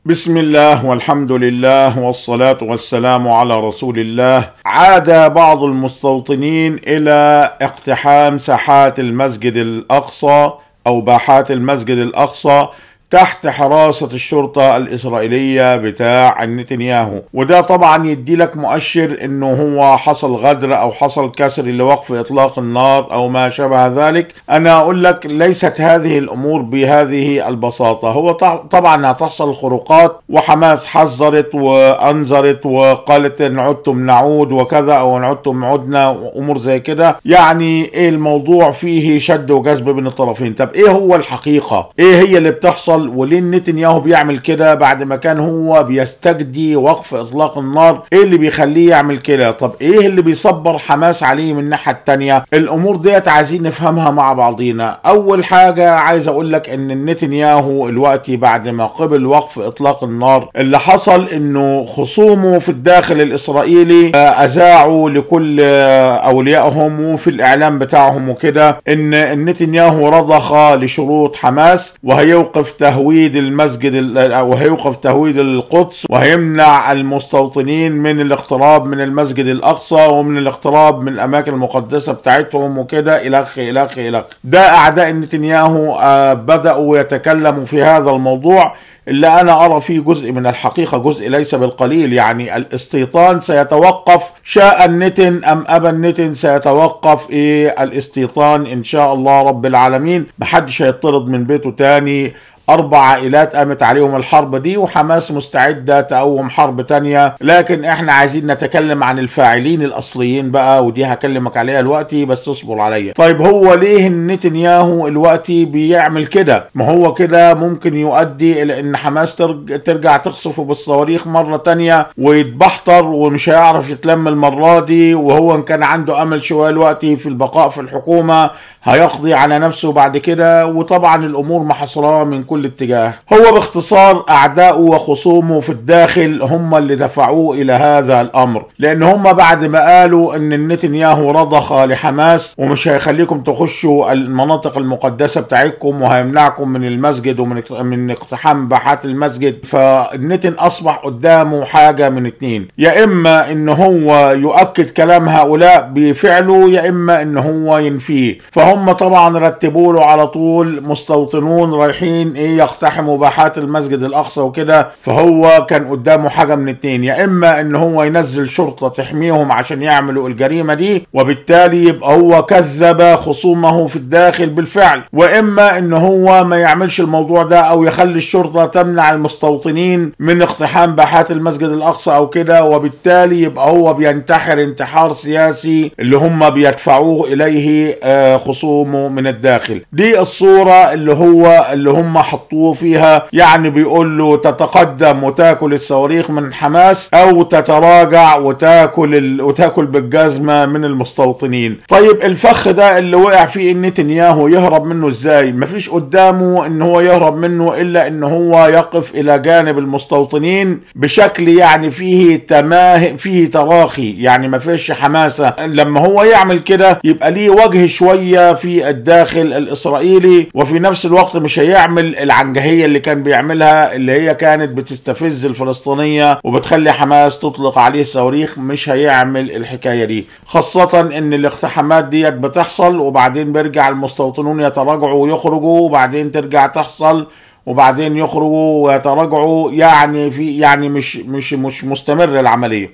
بسم الله والحمد لله والصلاة والسلام على رسول الله عاد بعض المستوطنين إلى اقتحام ساحات المسجد الأقصى أو باحات المسجد الأقصى تحت حراسة الشرطة الإسرائيلية بتاع نتنياهو وده طبعا يدي لك مؤشر انه هو حصل غدر او حصل كسر لوقف اطلاق النار او ما شابه ذلك انا اقول لك ليست هذه الامور بهذه البساطة هو طبعا هتحصل خروقات وحماس حذرت وانذرت وقالت ان عدتم نعود وكذا او ان عدتم عدنا وامور زي كده يعني ايه الموضوع فيه شد وجذب بين الطرفين طب ايه هو الحقيقة ايه هي اللي بتحصل وليه نتنياهو بيعمل كده بعد ما كان هو بيستجدي وقف اطلاق النار ايه اللي بيخليه يعمل كده طب ايه اللي بيصبر حماس عليه من الناحيه التانية الامور ديت عايزين نفهمها مع بعضينا اول حاجه عايز اقول لك ان نتنياهو دلوقتي بعد ما قبل وقف اطلاق النار اللي حصل انه خصومه في الداخل الاسرائيلي اذاعوا لكل اوليائهم وفي الاعلام بتاعهم وكده ان نتنياهو رضخ لشروط حماس وهيوقف تهويد المسجد وهيوقف تهويد القدس وهيمنع المستوطنين من الاقتراب من المسجد الاقصى ومن الاقتراب من الاماكن المقدسه بتاعتهم وكده الى اخره الى اخره الى ده اعداء نتنياهو بداوا يتكلموا في هذا الموضوع اللي انا ارى فيه جزء من الحقيقه جزء ليس بالقليل يعني الاستيطان سيتوقف شاء النتن ام ابى النتن سيتوقف ايه الاستيطان ان شاء الله رب العالمين محدش هيطرد من بيته تاني أربع عائلات قامت عليهم الحرب دي وحماس مستعدة تقوم حرب تانية لكن احنا عايزين نتكلم عن الفاعلين الأصليين بقى ودي هكلمك عليها دلوقتي بس اصبر عليا طيب هو ليه نتنياهو دلوقتي بيعمل كده ما هو كده ممكن يؤدي إلى إن حماس ترجع تقصفه بالصواريخ مرة تانية ويتبحتر ومش هيعرف يتلم المرة دي وهو إن كان عنده أمل شوية دلوقتي في البقاء في الحكومة هيقضي على نفسه بعد كده وطبعا الأمور محصورة من كل اتجاه هو باختصار اعداؤه وخصومه في الداخل هم اللي دفعوه الى هذا الامر لان هم بعد ما قالوا ان نتنياهو رضخ لحماس ومش هيخليكم تخشوا المناطق المقدسه بتاعتكم وهيمنعكم من المسجد ومن من اقتحام باحات المسجد فالنتن اصبح قدامه حاجه من اتنين يا اما ان هو يؤكد كلام هؤلاء بفعله يا اما ان هو ينفيه فهم طبعا رتبوا له على طول مستوطنون رايحين ايه يقتحموا باحات المسجد الاقصى وكده فهو كان قدامه حاجه من اتنين يا اما ان هو ينزل شرطه تحميهم عشان يعملوا الجريمه دي وبالتالي يبقى هو كذب خصومه في الداخل بالفعل واما ان هو ما يعملش الموضوع ده او يخلي الشرطه تمنع المستوطنين من اقتحام باحات المسجد الاقصى او كده وبالتالي يبقى هو بينتحر انتحار سياسي اللي هم بيدفعوه اليه خصومه من الداخل دي الصوره اللي هو اللي هم حطوه فيها يعني بيقول له تتقدم وتاكل الصواريخ من حماس او تتراجع وتاكل ال... وتاكل بالجزمه من المستوطنين طيب الفخ ده اللي وقع فيه نتنياهو يهرب منه ازاي مفيش قدامه ان هو يهرب منه الا ان هو يقف الى جانب المستوطنين بشكل يعني فيه تماه فيه تراخي يعني مفيش حماسه لما هو يعمل كده يبقى ليه وجه شويه في الداخل الاسرائيلي وفي نفس الوقت مش هيعمل العنجهية اللي كان بيعملها اللي هي كانت بتستفز الفلسطينية وبتخلي حماس تطلق عليه صواريخ مش هيعمل الحكاية دي خاصة ان الاقتحامات ديت بتحصل وبعدين بيرجع المستوطنون يتراجعوا ويخرجوا وبعدين ترجع تحصل وبعدين يخرجوا ويتراجعوا يعني في يعني مش مش مش مستمر العمليه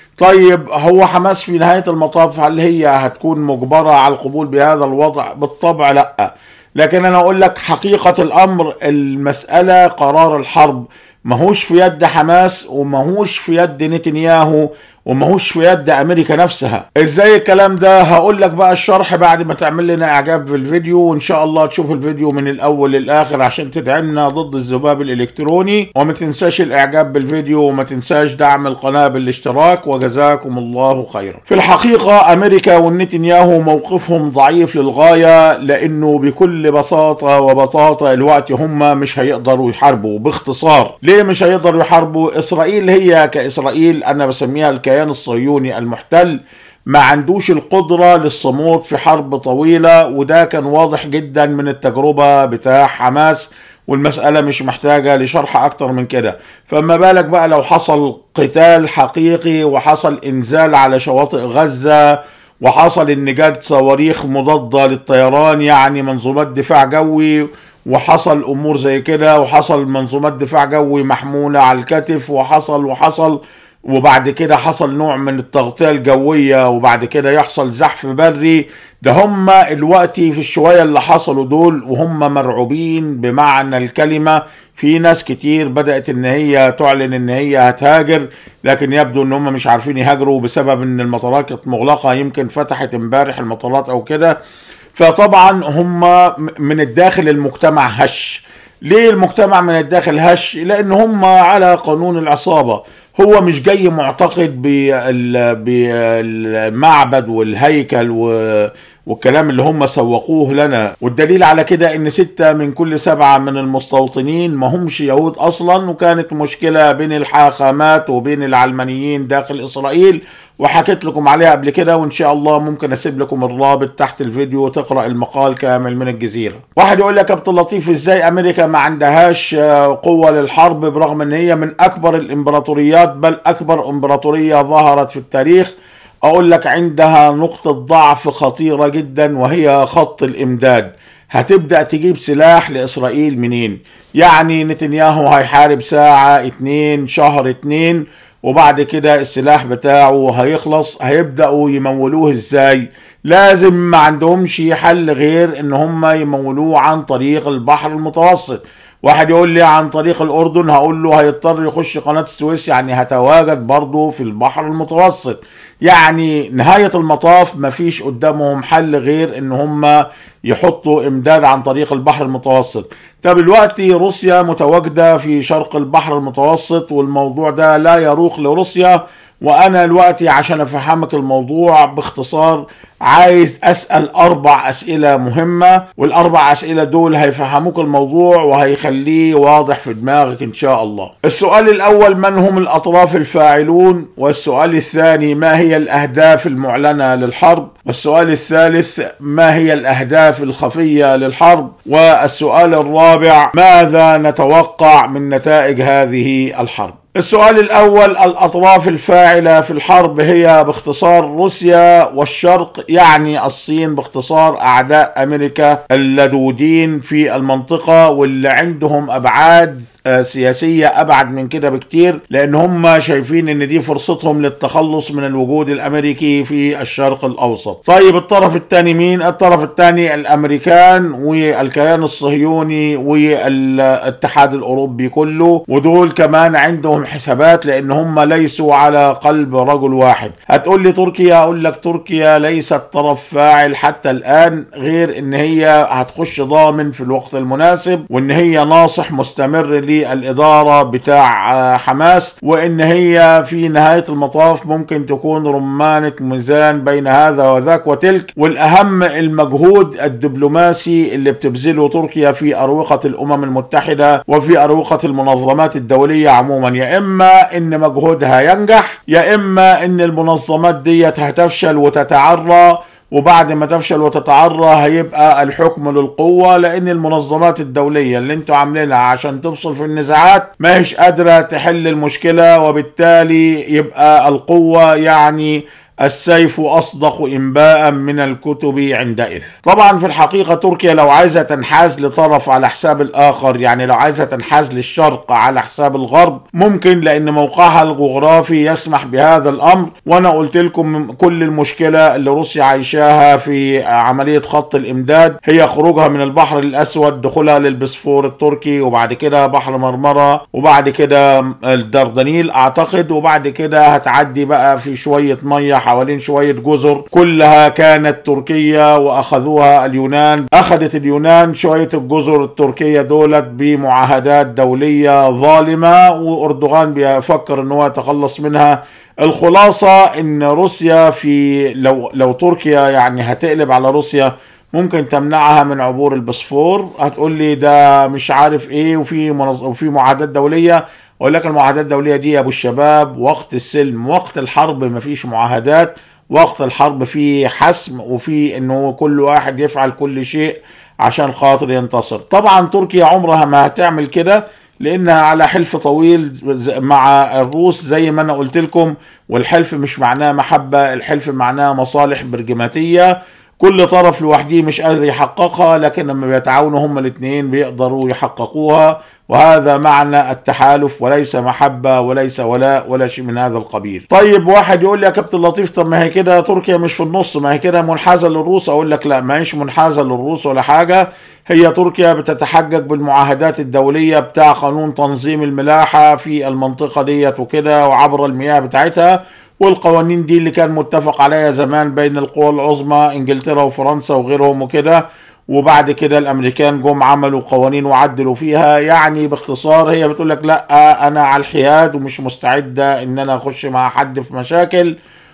طيب هو حماس في نهايه المطاف هل هي هتكون مجبره على القبول بهذا الوضع بالطبع لا لكن انا اقول لك حقيقة الامر المسألة قرار الحرب ماهوش في يد حماس وماهوش في يد نتنياهو وماهوش في يد امريكا نفسها ازاي الكلام ده هقول لك بقى الشرح بعد ما تعمل لنا اعجاب في الفيديو وان شاء الله تشوف الفيديو من الاول للاخر عشان تدعمنا ضد الذباب الالكتروني وما تنساش الاعجاب بالفيديو وما تنساش دعم القناة بالاشتراك وجزاكم الله خيرا في الحقيقة امريكا والنتنياهو موقفهم ضعيف للغاية لانه بكل بساطة وبطاطة الوقت هم مش هيقدروا يحاربوا باختصار ليه مش هيقدروا يحاربوا اسرائيل هي كاسرائيل انا بسميها الكيان الصهيوني المحتل ما عندوش القدرة للصمود في حرب طويلة وده كان واضح جدا من التجربة بتاع حماس والمسألة مش محتاجة لشرح أكتر من كده فما بالك بقى لو حصل قتال حقيقي وحصل إنزال على شواطئ غزة وحصل إن جت صواريخ مضادة للطيران يعني منظومات دفاع جوي وحصل امور زي كده وحصل منظومات دفاع جوي محموله على الكتف وحصل وحصل وبعد كده حصل نوع من التغطيه الجويه وبعد كده يحصل زحف بري ده هم الوقت في الشويه اللي حصلوا دول وهم مرعوبين بمعنى الكلمه في ناس كتير بدات ان هي تعلن ان هي هتهاجر لكن يبدو ان هم مش عارفين يهاجروا بسبب ان المطارات كانت مغلقه يمكن فتحت امبارح المطارات او كده فطبعا هم من الداخل المجتمع هش ليه المجتمع من الداخل هش لان هم على قانون العصابه هو مش جاي معتقد بالمعبد والهيكل والكلام اللي هم سوقوه لنا والدليل على كده ان ستة من كل سبعة من المستوطنين ما همش يهود اصلا وكانت مشكلة بين الحاخامات وبين العلمانيين داخل اسرائيل وحكيت لكم عليها قبل كده وان شاء الله ممكن اسيب لكم الرابط تحت الفيديو وتقرا المقال كامل من الجزيره. واحد يقول لك يا كابتن لطيف ازاي امريكا ما عندهاش قوه للحرب برغم ان هي من اكبر الامبراطوريات بل اكبر امبراطوريه ظهرت في التاريخ اقول لك عندها نقطه ضعف خطيره جدا وهي خط الامداد. هتبدا تجيب سلاح لاسرائيل منين؟ يعني نتنياهو هيحارب ساعه اتنين شهر اتنين وبعد كده السلاح بتاعه هيخلص هيبداوا يمولوه ازاي لازم ما عندهمش حل غير ان هم يمولوه عن طريق البحر المتوسط واحد يقول لي عن طريق الاردن هقول له هيضطر يخش قناه السويس يعني هتواجد برضه في البحر المتوسط يعني نهايه المطاف مفيش قدامهم حل غير ان هم يحطوا امداد عن طريق البحر المتوسط طب دلوقتي روسيا متواجده في شرق البحر المتوسط والموضوع ده لا يروق لروسيا وانا دلوقتي عشان افهمك الموضوع باختصار عايز اسال اربع اسئله مهمه والاربع اسئله دول هيفهموك الموضوع وهيخليه واضح في دماغك ان شاء الله السؤال الاول من هم الاطراف الفاعلون والسؤال الثاني ما هي الاهداف المعلنه للحرب والسؤال الثالث ما هي الاهداف الخفيه للحرب والسؤال الرابع ماذا نتوقع من نتائج هذه الحرب السؤال الأول الأطراف الفاعلة في الحرب هي باختصار روسيا والشرق يعني الصين باختصار أعداء أمريكا اللدودين في المنطقة واللي عندهم أبعاد سياسية أبعد من كده بكتير لأن هم شايفين إن دي فرصتهم للتخلص من الوجود الأمريكي في الشرق الأوسط طيب الطرف الثاني مين؟ الطرف الثاني الأمريكان والكيان الصهيوني والاتحاد الأوروبي كله ودول كمان عندهم حسابات لأن هم ليسوا على قلب رجل واحد هتقول لي تركيا أقول لك تركيا ليست طرف فاعل حتى الآن غير إن هي هتخش ضامن في الوقت المناسب وإن هي ناصح مستمر للإدارة بتاع حماس وإن هي في نهاية المطاف ممكن تكون رمانة ميزان بين هذا وذاك وتلك والأهم المجهود الدبلوماسي اللي بتبذله تركيا في أروقة الأمم المتحدة وفي أروقة المنظمات الدولية عموما يا إما إن مجهودها ينجح يا إما إن المنظمات ديت هتفشل وتتعرى وبعد ما تفشل وتتعرى هيبقى الحكم للقوة لأن المنظمات الدولية اللي انتوا عاملينها عشان تفصل في النزاعات ما هيش قادرة تحل المشكلة وبالتالي يبقى القوة يعني السيف أصدق إنباء من الكتب عندئذ طبعا في الحقيقة تركيا لو عايزة تنحاز لطرف على حساب الآخر يعني لو عايزة تنحاز للشرق على حساب الغرب ممكن لأن موقعها الجغرافي يسمح بهذا الأمر وأنا قلت لكم كل المشكلة اللي روسيا عايشاها في عملية خط الإمداد هي خروجها من البحر الأسود دخولها للبسفور التركي وبعد كده بحر مرمرة وبعد كده الدردنيل أعتقد وبعد كده هتعدي بقى في شوية مية حوالين شوية جزر كلها كانت تركية وأخذوها اليونان أخذت اليونان شوية الجزر التركية دولت بمعاهدات دولية ظالمة وأردوغان بيفكر أنه يتخلص منها الخلاصة ان روسيا في لو لو تركيا يعني هتقلب على روسيا ممكن تمنعها من عبور البسفور هتقول لي ده مش عارف ايه وفي منظ... وفي معاهدات دوليه اقول لك المعاهدات الدوليه دي يا ابو الشباب وقت السلم وقت الحرب مفيش معاهدات وقت الحرب في حسم وفي انه كل واحد يفعل كل شيء عشان خاطر ينتصر طبعا تركيا عمرها ما هتعمل كده لانها على حلف طويل مع الروس زي ما انا قلت لكم والحلف مش معناه محبه الحلف معناه مصالح برجماتيه كل طرف لوحده مش قادر يحققها لكن لما بيتعاونوا هما الاثنين بيقدروا يحققوها وهذا معنى التحالف وليس محبة وليس ولاء ولا شيء من هذا القبيل طيب واحد يقول لي يا كابتن لطيف طب ما هي كده تركيا مش في النص ما هي كده منحازة للروس اقول لك لا ما هيش منحازة للروس ولا حاجة هي تركيا بتتحجج بالمعاهدات الدولية بتاع قانون تنظيم الملاحة في المنطقة ديت وكده وعبر المياه بتاعتها والقوانين دي اللي كان متفق عليها زمان بين القوى العظمى انجلترا وفرنسا وغيرهم وكده وبعد كده الامريكان جم عملوا قوانين وعدلوا فيها يعني باختصار هي بتقول لك لا انا على الحياد ومش مستعده ان انا اخش مع حد في مشاكل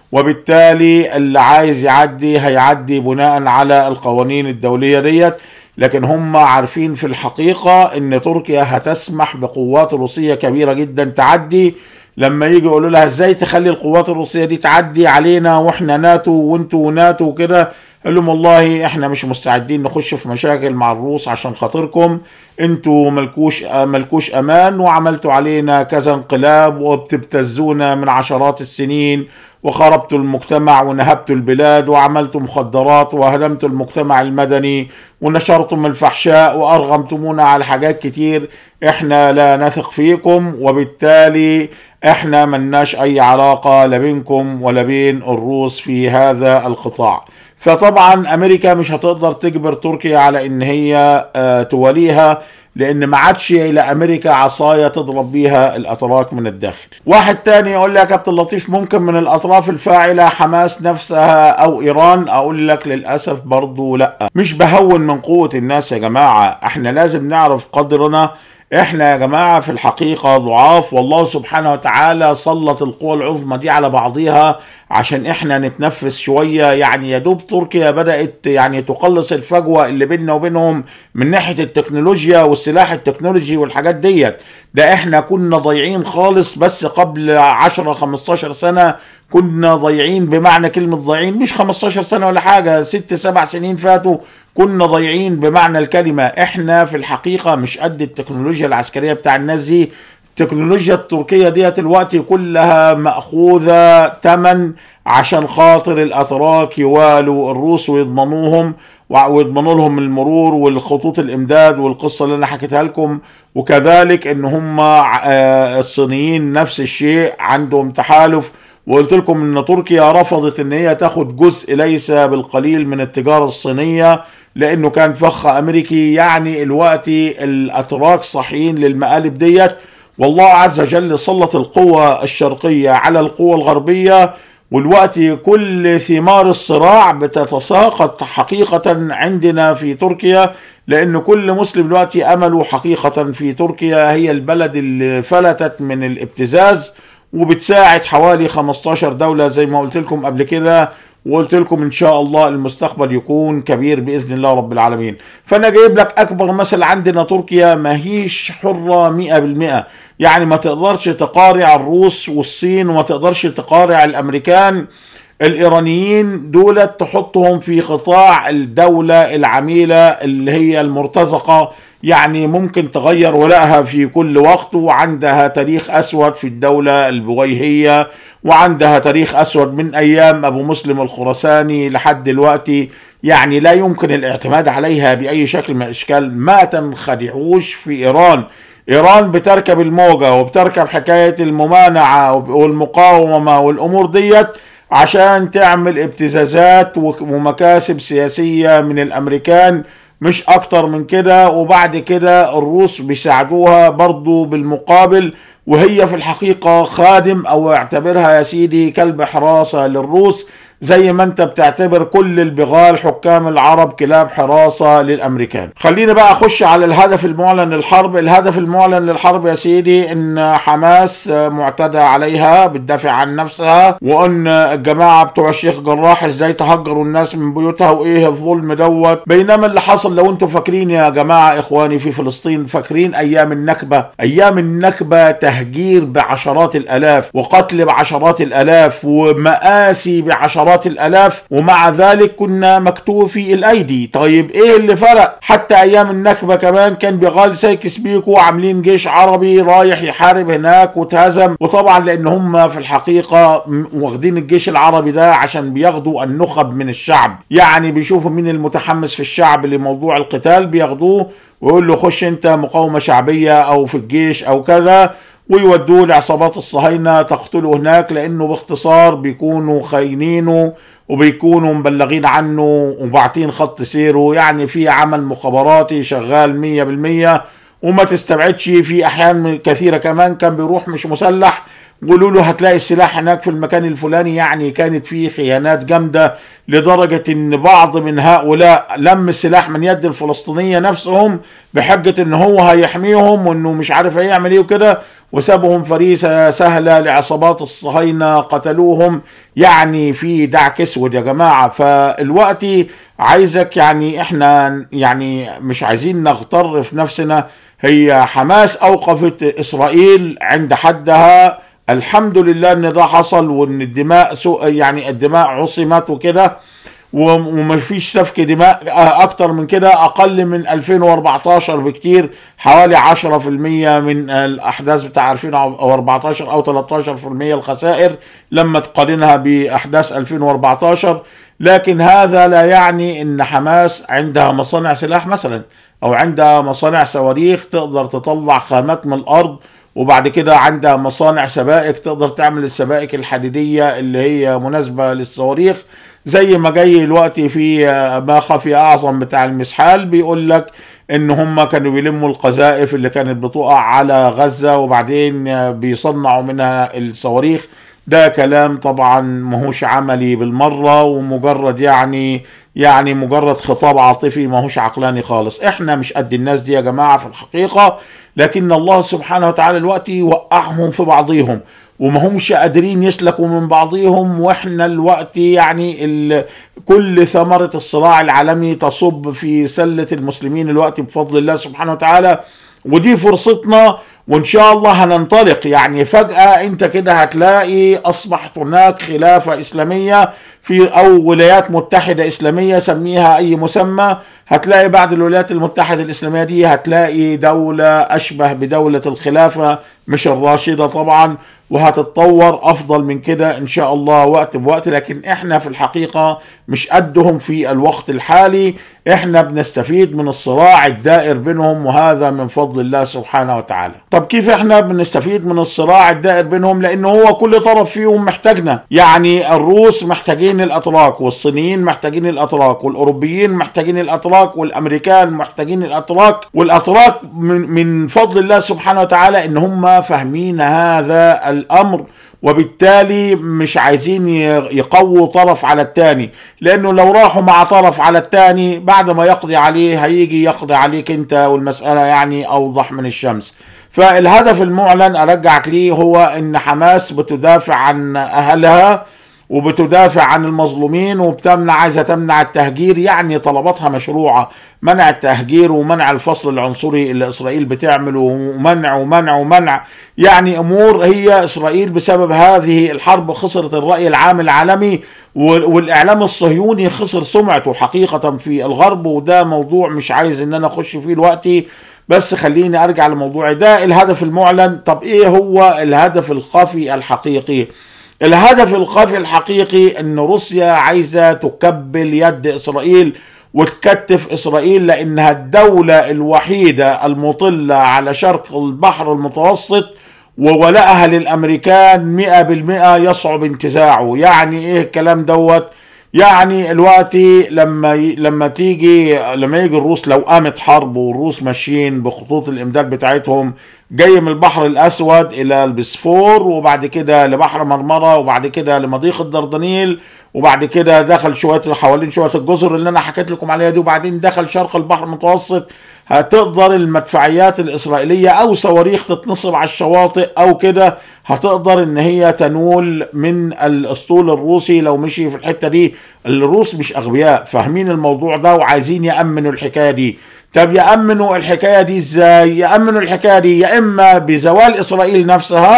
وبالتالي اللي عايز يعدي هيعدي بناء على القوانين الدوليه ديت لكن هم عارفين في الحقيقه ان تركيا هتسمح بقوات روسيه كبيره جدا تعدي لما يجي يقولوا لها ازاي تخلي القوات الروسيه دي تعدي علينا واحنا ناتو وانتوا ناتو وكده قال لهم والله احنا مش مستعدين نخش في مشاكل مع الروس عشان خاطركم انتوا ملكوش ملكوش امان وعملتوا علينا كذا انقلاب وبتبتزونا من عشرات السنين وخربتوا المجتمع ونهبتوا البلاد وعملتوا مخدرات وهدمتوا المجتمع المدني ونشرتم الفحشاء وارغمتمونا على حاجات كتير احنا لا نثق فيكم وبالتالي احنا ملناش اي علاقة لا بينكم ولا بين الروس في هذا القطاع فطبعا امريكا مش هتقدر تجبر تركيا على ان هي آه تواليها لان ما عادش الى امريكا عصايه تضرب بيها الاتراك من الداخل واحد تاني يقول لي يا كابتن لطيف ممكن من الاطراف الفاعله حماس نفسها او ايران اقول لك للاسف برضو لا مش بهون من قوه الناس يا جماعه احنا لازم نعرف قدرنا احنا يا جماعة في الحقيقة ضعاف والله سبحانه وتعالى سلط القوى العظمى دي على بعضها عشان احنا نتنفس شوية يعني يا دوب تركيا بدأت يعني تقلص الفجوة اللي بيننا وبينهم من ناحية التكنولوجيا والسلاح التكنولوجي والحاجات ديت ده احنا كنا ضايعين خالص بس قبل 10 15 سنة كنا ضايعين بمعنى كلمة ضايعين مش 15 سنة ولا حاجة ست سبع سنين فاتوا كنا ضايعين بمعنى الكلمة احنا في الحقيقة مش قد التكنولوجيا العسكرية بتاع الناس دي التكنولوجيا التركية ديت الوقت كلها مأخوذة تمن عشان خاطر الأتراك يوالوا الروس ويضمنوهم ويضمنوا لهم المرور والخطوط الإمداد والقصة اللي أنا حكيتها لكم وكذلك إن هم الصينيين نفس الشيء عندهم تحالف وقلت لكم ان تركيا رفضت ان هي تاخد جزء ليس بالقليل من التجاره الصينيه لانه كان فخ امريكي يعني الوقت الاتراك صحيين للمقالب ديت والله عز وجل سلط القوى الشرقيه على القوى الغربيه والوقت كل ثمار الصراع بتتساقط حقيقة عندنا في تركيا لأن كل مسلم دلوقتي أمله حقيقة في تركيا هي البلد اللي فلتت من الابتزاز وبتساعد حوالي 15 دولة زي ما قلت لكم قبل كده وقلت لكم ان شاء الله المستقبل يكون كبير باذن الله رب العالمين فانا جايب لك اكبر مثل عندنا تركيا ما هيش حرة مئة بالمئة يعني ما تقدرش تقارع الروس والصين وما تقدرش تقارع الامريكان الايرانيين دول تحطهم في قطاع الدولة العميلة اللي هي المرتزقة يعني ممكن تغير ولائها في كل وقت وعندها تاريخ اسود في الدولة البويهية وعندها تاريخ اسود من ايام ابو مسلم الخرساني لحد دلوقتي يعني لا يمكن الاعتماد عليها باي شكل من الاشكال ما تنخدعوش في ايران ايران بتركب الموجة وبتركب حكاية الممانعة والمقاومة والامور ديت عشان تعمل ابتزازات ومكاسب سياسية من الامريكان مش اكتر من كده وبعد كده الروس بيساعدوها برضو بالمقابل وهي في الحقيقة خادم او اعتبرها يا سيدي كلب حراسة للروس زي ما انت بتعتبر كل البغال حكام العرب كلاب حراسة للامريكان خلينا بقى اخش على الهدف المعلن للحرب الهدف المعلن للحرب يا سيدي ان حماس معتدى عليها بتدافع عن نفسها وان الجماعة بتوع الشيخ جراح ازاي تهجروا الناس من بيوتها وايه الظلم دوت بينما اللي حصل لو انتم فاكرين يا جماعة اخواني في فلسطين فاكرين ايام النكبة ايام النكبة تهجير بعشرات الالاف وقتل بعشرات الالاف ومآسي بعشرات عشرات الالاف ومع ذلك كنا مكتوفي الايدي طيب ايه اللي فرق حتى ايام النكبه كمان كان بغال سايكس بيكو عاملين جيش عربي رايح يحارب هناك واتهزم وطبعا لان هم في الحقيقه واخدين الجيش العربي ده عشان بياخدوا النخب من الشعب يعني بيشوفوا مين المتحمس في الشعب لموضوع القتال بياخدوه ويقول له خش انت مقاومه شعبيه او في الجيش او كذا ويودوه لعصابات الصهاينه تقتله هناك لانه باختصار بيكونوا خاينينه وبيكونوا مبلغين عنه وباعتين خط سيره يعني في عمل مخابراتي شغال مية بالمية وما تستبعدش في احيان كثيره كمان كان بيروح مش مسلح قولوا له هتلاقي السلاح هناك في المكان الفلاني يعني كانت فيه خيانات جامده لدرجه ان بعض من هؤلاء لم السلاح من يد الفلسطينيه نفسهم بحجه ان هو هيحميهم وانه مش عارف هيعمل ايه وكده وسابهم فريسه سهله لعصابات الصهاينه قتلوهم يعني في دعك اسود يا جماعه فالوقت عايزك يعني احنا يعني مش عايزين نغتر في نفسنا هي حماس اوقفت اسرائيل عند حدها الحمد لله ان ده حصل وان الدماء يعني الدماء عصمت وكده وما فيش سفك دماء اكتر من كده اقل من 2014 بكتير حوالي 10% من الاحداث بتاع 2014 او 13% الخسائر لما تقارنها باحداث 2014 لكن هذا لا يعني ان حماس عندها مصانع سلاح مثلا او عندها مصانع صواريخ تقدر تطلع خامات من الارض وبعد كده عندها مصانع سبائك تقدر تعمل السبائك الحديدية اللي هي مناسبة للصواريخ زي ما جاي الوقت في ما خفي اعظم بتاع المسحال بيقول لك ان هم كانوا بيلموا القذائف اللي كانت بتقع على غزة وبعدين بيصنعوا منها الصواريخ ده كلام طبعا ماهوش عملي بالمرة ومجرد يعني يعني مجرد خطاب عاطفي ماهوش عقلاني خالص احنا مش قد الناس دي يا جماعة في الحقيقة لكن الله سبحانه وتعالى الوقت وقعهم في بعضهم وما همش قادرين يسلكوا من بعضهم واحنا الوقت يعني كل ثمرة الصراع العالمي تصب في سلة المسلمين الوقت بفضل الله سبحانه وتعالى ودي فرصتنا وان شاء الله هننطلق يعني فجأة انت كده هتلاقي اصبحت هناك خلافة اسلامية في او ولايات متحدة اسلامية سميها اي مسمى هتلاقي بعد الولايات المتحدة الاسلامية دي هتلاقي دولة اشبه بدولة الخلافة مش الراشدة طبعا وهتتطور افضل من كده ان شاء الله وقت بوقت لكن احنا في الحقيقة مش قدهم في الوقت الحالي احنا بنستفيد من الصراع الدائر بينهم وهذا من فضل الله سبحانه وتعالى طب كيف احنا بنستفيد من الصراع الدائر بينهم لان هو كل طرف فيهم محتاجنا يعني الروس محتاجين الاتراك والصينيين محتاجين الاتراك والاوروبيين محتاجين الاتراك والامريكان محتاجين الاتراك والاتراك من, من فضل الله سبحانه وتعالى ان هم فاهمين هذا الامر وبالتالي مش عايزين يقووا طرف على التاني لانه لو راحوا مع طرف على التاني بعد ما يقضي عليه هيجي يقضي عليك انت والمسألة يعني اوضح من الشمس فالهدف المعلن ارجعك ليه هو ان حماس بتدافع عن اهلها وبتدافع عن المظلومين وبتمنع عايزه تمنع التهجير يعني طلباتها مشروعه منع التهجير ومنع الفصل العنصري اللي اسرائيل بتعمله ومنع ومنع ومنع يعني امور هي اسرائيل بسبب هذه الحرب خسرت الراي العام العالمي والاعلام الصهيوني خسر سمعته حقيقه في الغرب وده موضوع مش عايز ان انا اخش فيه دلوقتي بس خليني ارجع لموضوع ده الهدف المعلن طب ايه هو الهدف الخفي الحقيقي الهدف الخفي الحقيقي ان روسيا عايزه تكبل يد اسرائيل وتكتف اسرائيل لانها الدوله الوحيده المطله على شرق البحر المتوسط وولائها للامريكان مئة بالمئة يصعب انتزاعه يعني ايه الكلام دوت يعني الوقت لما ي... لما تيجي لما يجي الروس لو قامت حرب والروس ماشيين بخطوط الامداد بتاعتهم جاي من البحر الاسود الى البسفور وبعد كده لبحر مرمره وبعد كده لمضيق الدردنيل وبعد كده دخل شويه حوالين شويه الجزر اللي انا حكيت لكم عليها دي وبعدين دخل شرق البحر المتوسط هتقدر المدفعيات الاسرائيليه او صواريخ تتنصب على الشواطئ او كده هتقدر ان هي تنول من الاسطول الروسي لو مشي في الحته دي الروس مش اغبياء فاهمين الموضوع ده وعايزين يامنوا الحكايه دي طب يامنوا الحكايه دي ازاي يامنوا الحكايه دي يا اما بزوال اسرائيل نفسها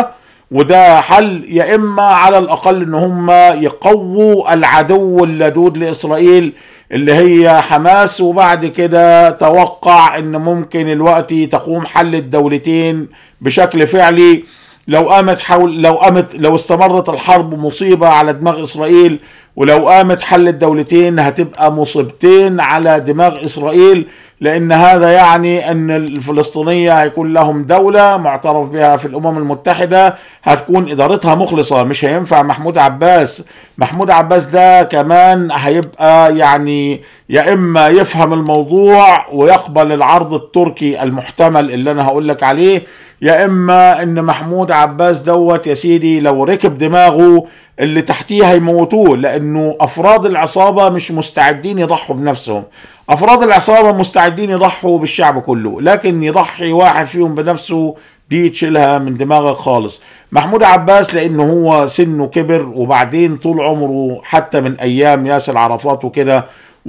وده حل يا اما على الاقل ان هم يقووا العدو اللدود لاسرائيل اللي هي حماس وبعد كده توقع ان ممكن الوقت تقوم حل الدولتين بشكل فعلي لو قامت حول لو قامت لو استمرت الحرب مصيبه على دماغ اسرائيل ولو قامت حل الدولتين هتبقى مصيبتين على دماغ اسرائيل لان هذا يعني ان الفلسطينيه هيكون لهم دوله معترف بها في الامم المتحده هتكون ادارتها مخلصه مش هينفع محمود عباس محمود عباس ده كمان هيبقى يعني يا اما يفهم الموضوع ويقبل العرض التركي المحتمل اللي انا هقول لك عليه يا اما ان محمود عباس دوت يا سيدي لو ركب دماغه اللي تحتيه هيموتوه لانه افراد العصابه مش مستعدين يضحوا بنفسهم افراد العصابه مستعدين يضحوا بالشعب كله لكن يضحي واحد فيهم بنفسه دي تشيلها من دماغك خالص محمود عباس لانه هو سنه كبر وبعدين طول عمره حتى من ايام ياسر عرفات وكده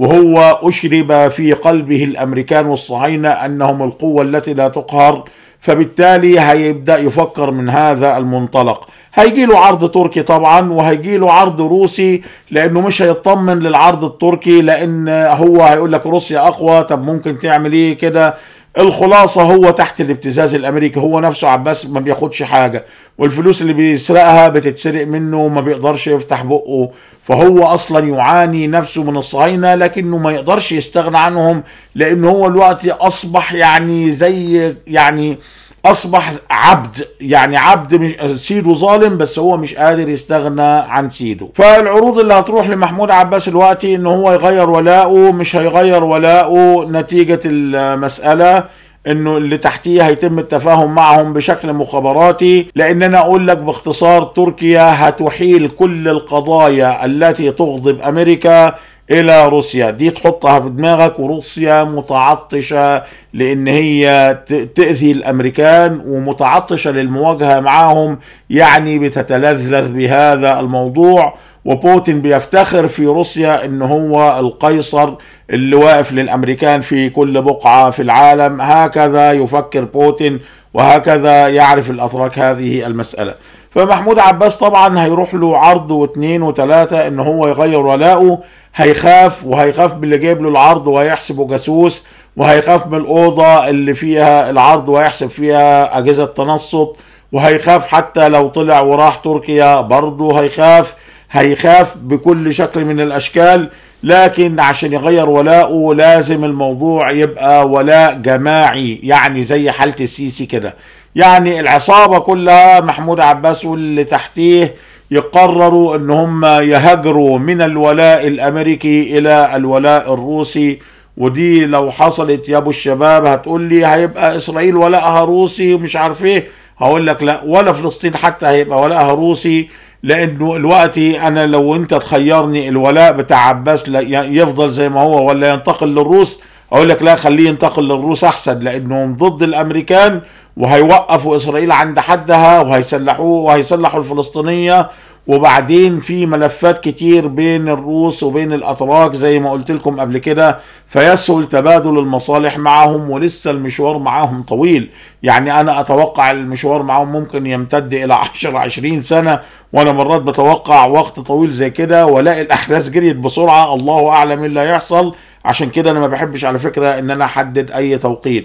وهو اشرب في قلبه الامريكان والصهاينه انهم القوه التي لا تقهر فبالتالي هيبدا يفكر من هذا المنطلق هيجي له عرض تركي طبعا وهيجي له عرض روسي لانه مش هيطمن للعرض التركي لان هو هيقول لك روسيا اقوى طب ممكن تعمل ايه كده الخلاصة هو تحت الابتزاز الامريكي هو نفسه عباس ما بياخدش حاجة والفلوس اللي بيسرقها بتتسرق منه وما بيقدرش يفتح بقه فهو اصلا يعاني نفسه من الصهاينة لكنه ما يقدرش يستغنى عنهم لان هو الوقت اصبح يعني زي يعني اصبح عبد يعني عبد مش سيده ظالم بس هو مش قادر يستغنى عن سيده فالعروض اللي هتروح لمحمود عباس دلوقتي ان هو يغير ولاءه مش هيغير ولاءه نتيجة المسألة انه اللي تحتيه هيتم التفاهم معهم بشكل مخابراتي لان انا اقول لك باختصار تركيا هتحيل كل القضايا التي تغضب امريكا الى روسيا دي تحطها في دماغك وروسيا متعطشه لان هي تاذي الامريكان ومتعطشه للمواجهه معاهم يعني بتتلذذ بهذا الموضوع وبوتين بيفتخر في روسيا ان هو القيصر اللي واقف للامريكان في كل بقعه في العالم هكذا يفكر بوتين وهكذا يعرف الاتراك هذه المساله فمحمود عباس طبعا هيروح له عرض واثنين وثلاثة ان هو يغير ولاءه هيخاف وهيخاف باللي جايب له العرض وهيحسبه جاسوس وهيخاف من الأوضة اللي فيها العرض وهيحسب فيها أجهزة تنصت وهيخاف حتى لو طلع وراح تركيا برضه هيخاف هيخاف بكل شكل من الأشكال لكن عشان يغير ولاءه لازم الموضوع يبقى ولاء جماعي يعني زي حالة السيسي كده يعني العصابة كلها محمود عباس واللي تحتيه يقرروا ان هم يهاجروا من الولاء الامريكي الى الولاء الروسي ودي لو حصلت يا ابو الشباب هتقول لي هيبقى اسرائيل ولاءها روسي ومش عارف ايه هقول لك لا ولا فلسطين حتى هيبقى ولاءها روسي لانه الوقت انا لو انت تخيرني الولاء بتاع عباس يفضل زي ما هو ولا ينتقل للروس اقول لك لا خليه ينتقل للروس احسن لانهم ضد الامريكان وهيوقفوا اسرائيل عند حدها وهيسلحوه وهيسلحوا الفلسطينيه وبعدين في ملفات كتير بين الروس وبين الاتراك زي ما قلت لكم قبل كده فيسهل تبادل المصالح معهم ولسه المشوار معهم طويل يعني انا اتوقع المشوار معهم ممكن يمتد الى 10 20 سنه وانا مرات بتوقع وقت طويل زي كده والاقي الاحداث جريت بسرعه الله اعلم ايه اللي هيحصل عشان كده انا ما بحبش على فكره ان انا احدد اي توقيت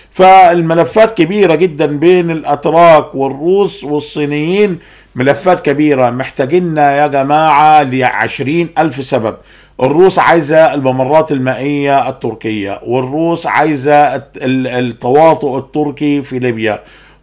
فالملفات كبيرة جدا بين الأتراك والروس والصينيين ملفات كبيرة محتاجيننا يا جماعة لعشرين ألف سبب الروس عايزة الممرات المائية التركية والروس عايزة التواطؤ التركي في ليبيا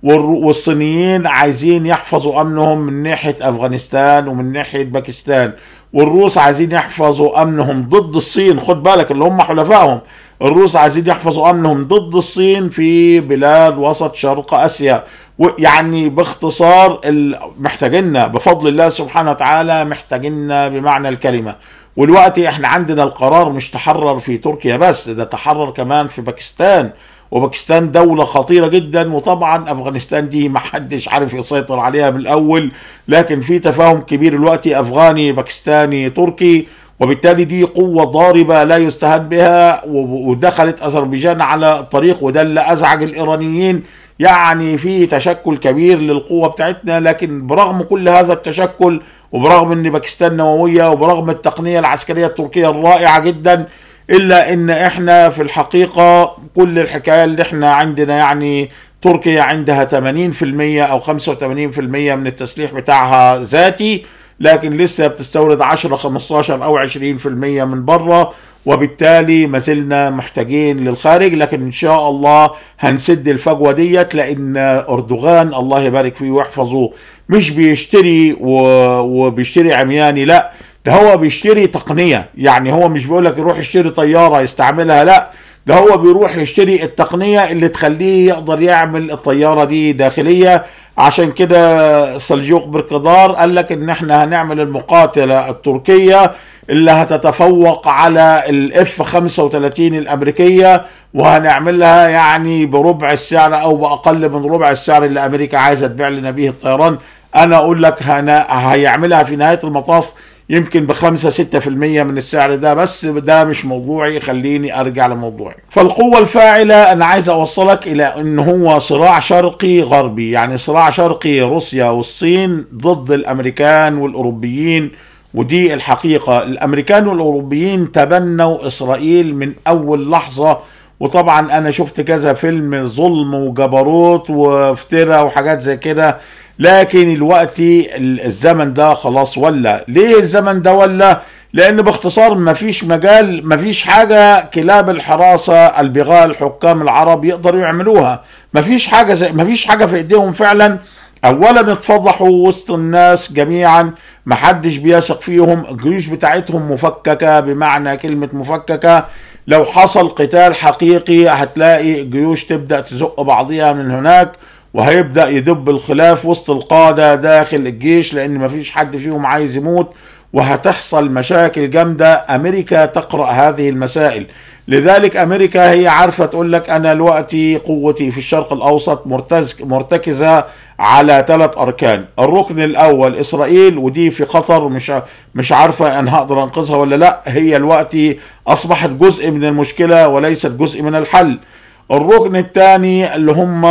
والصينيين عايزين يحفظوا أمنهم من ناحية أفغانستان ومن ناحية باكستان والروس عايزين يحفظوا أمنهم ضد الصين خد بالك اللي هم حلفائهم الروس عايزين يحفظوا امنهم ضد الصين في بلاد وسط شرق اسيا يعني باختصار محتاجيننا بفضل الله سبحانه وتعالى محتاجيننا بمعنى الكلمه والوقت احنا عندنا القرار مش تحرر في تركيا بس ده تحرر كمان في باكستان وباكستان دولة خطيرة جدا وطبعا افغانستان دي ما حدش عارف يسيطر عليها بالاول لكن في تفاهم كبير الوقت افغاني باكستاني تركي وبالتالي دي قوة ضاربة لا يستهان بها ودخلت أذربيجان على الطريق وده اللي أزعج الإيرانيين يعني في تشكل كبير للقوة بتاعتنا لكن برغم كل هذا التشكل وبرغم ان باكستان نووية وبرغم التقنية العسكرية التركية الرائعة جدا الا ان احنا في الحقيقة كل الحكاية اللي احنا عندنا يعني تركيا عندها 80% او 85% من التسليح بتاعها ذاتي لكن لسه بتستورد 10 15 او 20% من بره وبالتالي ما زلنا محتاجين للخارج لكن ان شاء الله هنسد الفجوه ديت لان اردوغان الله يبارك فيه ويحفظه مش بيشتري وبيشتري عمياني لا ده هو بيشتري تقنيه يعني هو مش بيقول لك يروح يشتري طياره يستعملها لا ده هو بيروح يشتري التقنيه اللي تخليه يقدر يعمل الطياره دي داخليه عشان كده سلجوق بركدار قال لك ان احنا هنعمل المقاتله التركيه اللي هتتفوق على الاف 35 الامريكيه وهنعملها يعني بربع السعر او باقل من ربع السعر اللي امريكا عايزه تبيع لنا بيه الطيران انا اقول لك هيعملها في نهايه المطاف يمكن بخمسة ستة في المية من السعر ده بس ده مش موضوعي خليني ارجع لموضوعي فالقوة الفاعلة انا عايز اوصلك الى ان هو صراع شرقي غربي يعني صراع شرقي روسيا والصين ضد الامريكان والاوروبيين ودي الحقيقة الامريكان والاوروبيين تبنوا اسرائيل من اول لحظة وطبعا انا شفت كذا فيلم ظلم وجبروت وافتراء وحاجات زي كده لكن الوقت الزمن ده خلاص ولا ليه الزمن ده ولا لان باختصار مفيش مجال مفيش حاجة كلاب الحراسة البغاء الحكام العرب يقدروا يعملوها مفيش حاجة زي مفيش حاجة في ايديهم فعلا اولا اتفضحوا وسط الناس جميعا محدش بيثق فيهم الجيوش بتاعتهم مفككة بمعنى كلمة مفككة لو حصل قتال حقيقي هتلاقي الجيوش تبدأ تزق بعضيها من هناك وهيبدأ يدب الخلاف وسط القادة داخل الجيش لأن مفيش حد فيهم عايز يموت وهتحصل مشاكل جامدة أمريكا تقرأ هذه المسائل لذلك أمريكا هي عارفة تقول لك أنا دلوقتي قوتي في الشرق الأوسط مرتكزة على ثلاث أركان الركن الأول إسرائيل ودي في خطر مش مش عارفة أن هقدر أنقذها ولا لا هي الوقت أصبحت جزء من المشكلة وليست جزء من الحل الركن الثاني اللي هم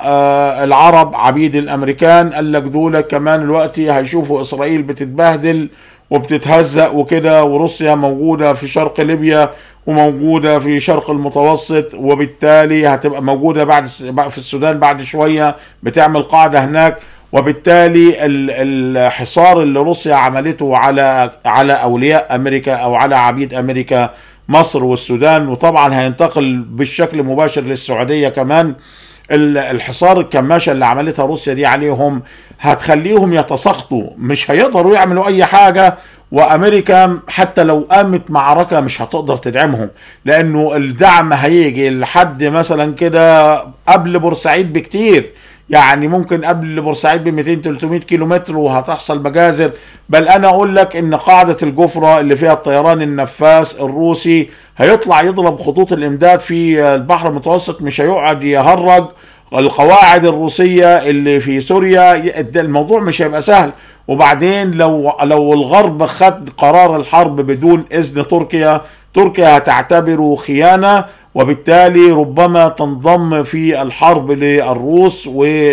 آه العرب عبيد الامريكان قال لك دول كمان الوقت هيشوفوا اسرائيل بتتبهدل وبتتهزأ وكده وروسيا موجوده في شرق ليبيا وموجوده في شرق المتوسط وبالتالي هتبقى موجوده بعد في السودان بعد شويه بتعمل قاعده هناك وبالتالي الحصار اللي روسيا عملته على على اولياء امريكا او على عبيد امريكا مصر والسودان وطبعا هينتقل بالشكل مباشر للسعوديه كمان الحصار الكماشه اللي عملتها روسيا دي عليهم هتخليهم يتساقطوا مش هيقدروا يعملوا اي حاجه وامريكا حتى لو قامت معركه مش هتقدر تدعمهم لانه الدعم هيجي لحد مثلا كده قبل بورسعيد بكتير يعني ممكن قبل بورسعيد ب 200 300 كيلو متر وهتحصل مجازر بل انا اقول لك ان قاعده الجفره اللي فيها الطيران النفاس الروسي هيطلع يضرب خطوط الامداد في البحر المتوسط مش هيقعد يهرج القواعد الروسيه اللي في سوريا الموضوع مش هيبقى سهل وبعدين لو لو الغرب خد قرار الحرب بدون اذن تركيا تركيا هتعتبره خيانه وبالتالي ربما تنضم في الحرب للروس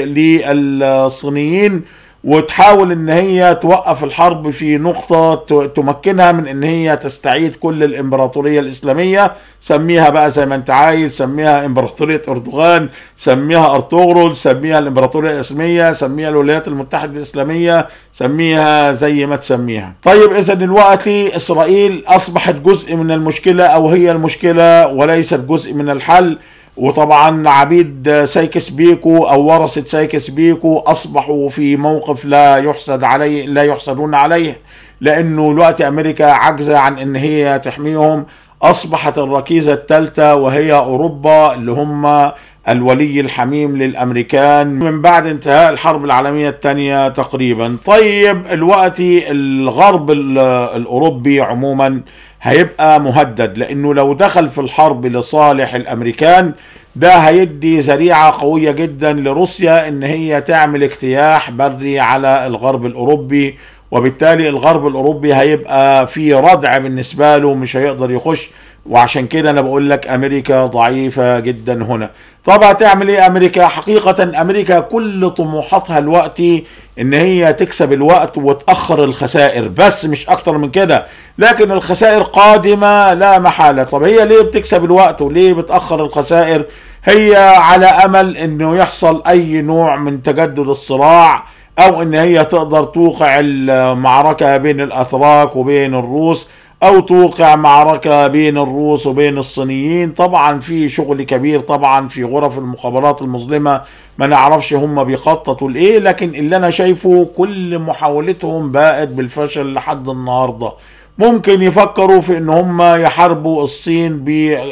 وللصينيين وتحاول ان هي توقف الحرب في نقطة تمكنها من ان هي تستعيد كل الامبراطورية الاسلامية سميها بقى زي ما انت عايز سميها امبراطورية اردوغان سميها ارطغرل سميها الامبراطورية الاسلامية سميها الولايات المتحدة الاسلامية سميها زي ما تسميها طيب اذا دلوقتي اسرائيل اصبحت جزء من المشكلة او هي المشكلة وليست جزء من الحل وطبعا عبيد سايكس بيكو او ورثة سايكس بيكو اصبحوا في موقف لا يحسد عليه لا يحسدون عليه لانه الوقت امريكا عجزة عن ان هي تحميهم اصبحت الركيزة الثالثة وهي اوروبا اللي هم الولي الحميم للامريكان من بعد انتهاء الحرب العالمية الثانية تقريبا طيب الوقت الغرب الاوروبي عموما هيبقى مهدد لانه لو دخل في الحرب لصالح الامريكان ده هيدي ذريعة قوية جدا لروسيا ان هي تعمل اجتياح بري على الغرب الاوروبي وبالتالي الغرب الاوروبي هيبقى في ردع بالنسبة له مش هيقدر يخش وعشان كده انا بقول لك امريكا ضعيفة جدا هنا طب هتعمل ايه امريكا حقيقة امريكا كل طموحاتها الوقت ان هي تكسب الوقت وتأخر الخسائر بس مش اكتر من كده لكن الخسائر قادمة لا محالة طب هي ليه بتكسب الوقت وليه بتأخر الخسائر هي على امل انه يحصل اي نوع من تجدد الصراع او ان هي تقدر توقع المعركة بين الاتراك وبين الروس او توقع معركة بين الروس وبين الصينيين طبعا في شغل كبير طبعا في غرف المخابرات المظلمة ما نعرفش هم بيخططوا لايه لكن اللي انا شايفه كل محاولتهم باءت بالفشل لحد النهاردة ممكن يفكروا في ان هم يحاربوا الصين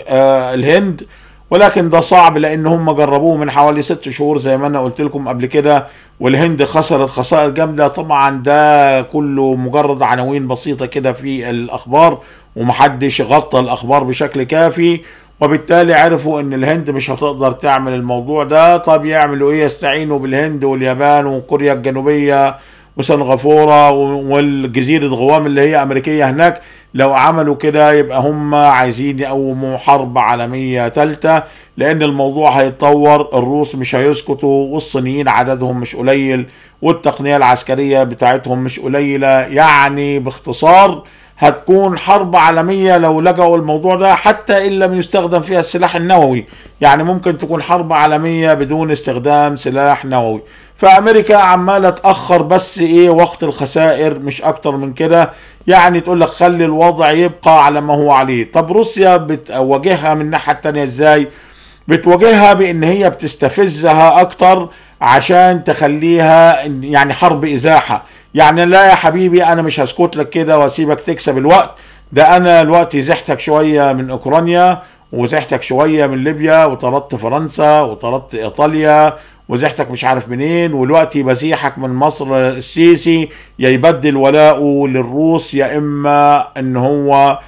بالهند ولكن ده صعب لان هم جربوه من حوالي ست شهور زي ما انا قلت لكم قبل كده والهند خسرت خسائر جامده طبعا ده كله مجرد عناوين بسيطه كده في الاخبار ومحدش غطى الاخبار بشكل كافي وبالتالي عرفوا ان الهند مش هتقدر تعمل الموضوع ده طب يعملوا ايه يستعينوا بالهند واليابان وكوريا الجنوبيه وسنغافوره والجزيره غوام اللي هي امريكيه هناك لو عملوا كده يبقى هم عايزين يقوموا حرب عالمية ثالثة لأن الموضوع هيتطور الروس مش هيسكتوا والصينيين عددهم مش قليل والتقنية العسكرية بتاعتهم مش قليلة يعني باختصار هتكون حرب عالمية لو لجأوا الموضوع ده حتى إن لم يستخدم فيها السلاح النووي يعني ممكن تكون حرب عالمية بدون استخدام سلاح نووي فامريكا عماله تاخر بس ايه وقت الخسائر مش اكتر من كده يعني تقول لك خلي الوضع يبقى على ما هو عليه طب روسيا بتواجهها من الناحيه التانية ازاي بتواجهها بان هي بتستفزها اكتر عشان تخليها يعني حرب ازاحه يعني لا يا حبيبي انا مش هسكت لك كده واسيبك تكسب الوقت ده انا دلوقتي زحتك شويه من اوكرانيا وزحتك شويه من ليبيا وطردت فرنسا وطردت ايطاليا وزحتك مش عارف منين ودلوقتي بزيحك من مصر السيسي يا يبدل ولاءه للروس يا اما ان هو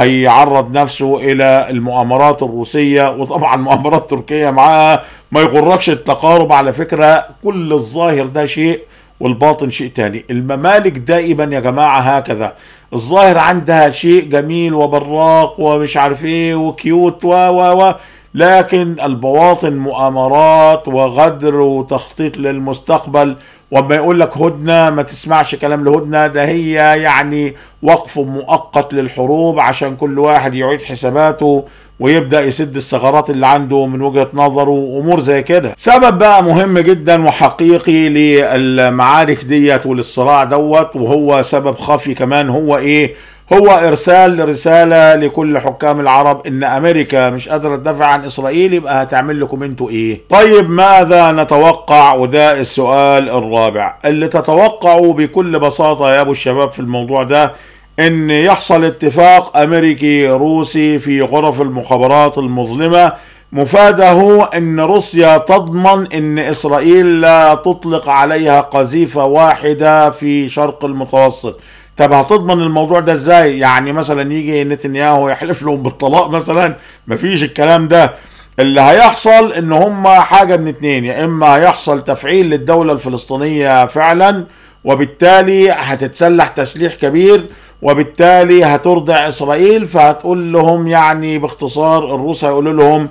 هيعرض نفسه الى المؤامرات الروسيه وطبعا مؤامرات تركيا معاها ما يغركش التقارب على فكره كل الظاهر ده شيء والباطن شيء تاني الممالك دائما يا جماعه هكذا الظاهر عندها شيء جميل وبراق ومش عارف ايه وكيوت و و و لكن البواطن مؤامرات وغدر وتخطيط للمستقبل وما يقول لك هدنه ما تسمعش كلام الهدنه ده هي يعني وقف مؤقت للحروب عشان كل واحد يعيد حساباته ويبدا يسد الثغرات اللي عنده من وجهه نظره وامور زي كده سبب بقى مهم جدا وحقيقي للمعارك ديت وللصراع دوت وهو سبب خفي كمان هو ايه هو ارسال رساله لكل حكام العرب ان امريكا مش قادره تدافع عن اسرائيل يبقى هتعمل لكم انتوا ايه طيب ماذا نتوقع وده السؤال الرابع اللي تتوقعوا بكل بساطه يا ابو الشباب في الموضوع ده ان يحصل اتفاق امريكي روسي في غرف المخابرات المظلمه مفاده ان روسيا تضمن ان اسرائيل لا تطلق عليها قذيفه واحده في شرق المتوسط طب هتضمن الموضوع ده ازاي يعني مثلا يجي نتنياهو يحلف لهم بالطلاق مثلا مفيش الكلام ده اللي هيحصل ان هم حاجة من اتنين يا اما هيحصل تفعيل للدولة الفلسطينية فعلا وبالتالي هتتسلح تسليح كبير وبالتالي هترضع اسرائيل فهتقول لهم يعني باختصار الروس هيقولوا لهم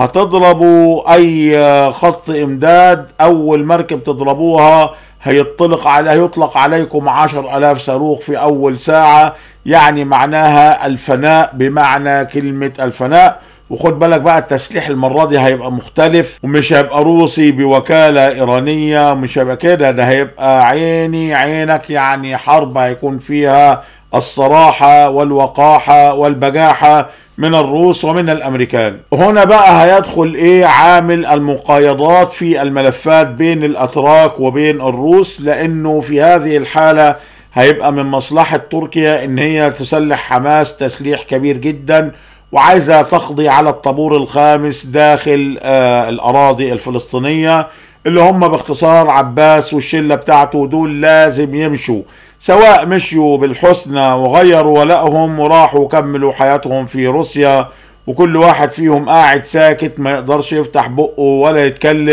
هتضربوا اي خط امداد اول مركب تضربوها هيطلق على هيطلق عليكم عشر ألاف صاروخ في أول ساعة يعني معناها الفناء بمعنى كلمة الفناء وخد بالك بقى التسليح المرة دي هيبقى مختلف ومش هيبقى روسي بوكالة إيرانية مش هيبقى كده ده هيبقى عيني عينك يعني حرب هيكون فيها الصراحة والوقاحة والبجاحة من الروس ومن الامريكان هنا بقى هيدخل ايه عامل المقايضات في الملفات بين الاتراك وبين الروس لانه في هذه الحالة هيبقى من مصلحة تركيا ان هي تسلح حماس تسليح كبير جدا وعايزة تقضي على الطابور الخامس داخل آه الاراضي الفلسطينية اللي هم باختصار عباس والشلة بتاعته دول لازم يمشوا سواء مشيوا بالحسنى وغيروا ولائهم وراحوا كملوا حياتهم في روسيا وكل واحد فيهم قاعد ساكت ما يقدرش يفتح بقه ولا يتكلم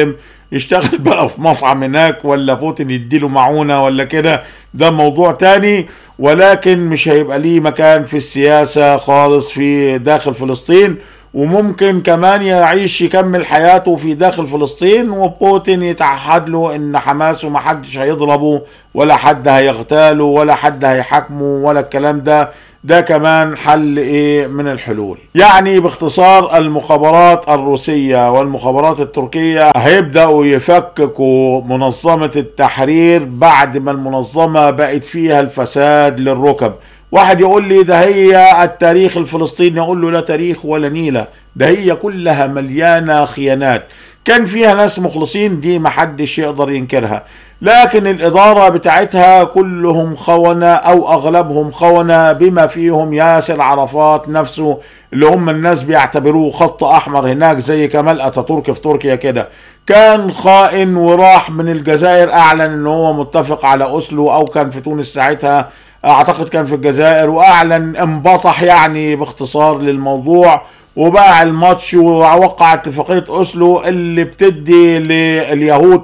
يشتغل بقى في مطعم هناك ولا بوتين يديله معونة ولا كده ده موضوع تاني ولكن مش هيبقى ليه مكان في السياسة خالص في داخل فلسطين وممكن كمان يعيش يكمل حياته في داخل فلسطين وبوتين يتعهد له ان حماس ومحدش هيضربه ولا حد هيغتاله ولا حد هيحاكمه ولا الكلام ده ده كمان حل ايه من الحلول يعني باختصار المخابرات الروسية والمخابرات التركية هيبدأوا يفككوا منظمة التحرير بعد ما المنظمة بقت فيها الفساد للركب واحد يقول لي ده هي التاريخ الفلسطيني اقول له لا تاريخ ولا نيلة ده هي كلها مليانة خيانات كان فيها ناس مخلصين دي محدش يقدر ينكرها لكن الإدارة بتاعتها كلهم خونة أو أغلبهم خونة بما فيهم ياسر عرفات نفسه اللي هم الناس بيعتبروه خط أحمر هناك زي كمال أتاتورك في تركيا كده كان خائن وراح من الجزائر أعلن إن هو متفق على أوسلو أو كان في تونس ساعتها أعتقد كان في الجزائر وأعلن انبطح يعني باختصار للموضوع وباع الماتش ووقع اتفاقية أوسلو اللي بتدي لليهود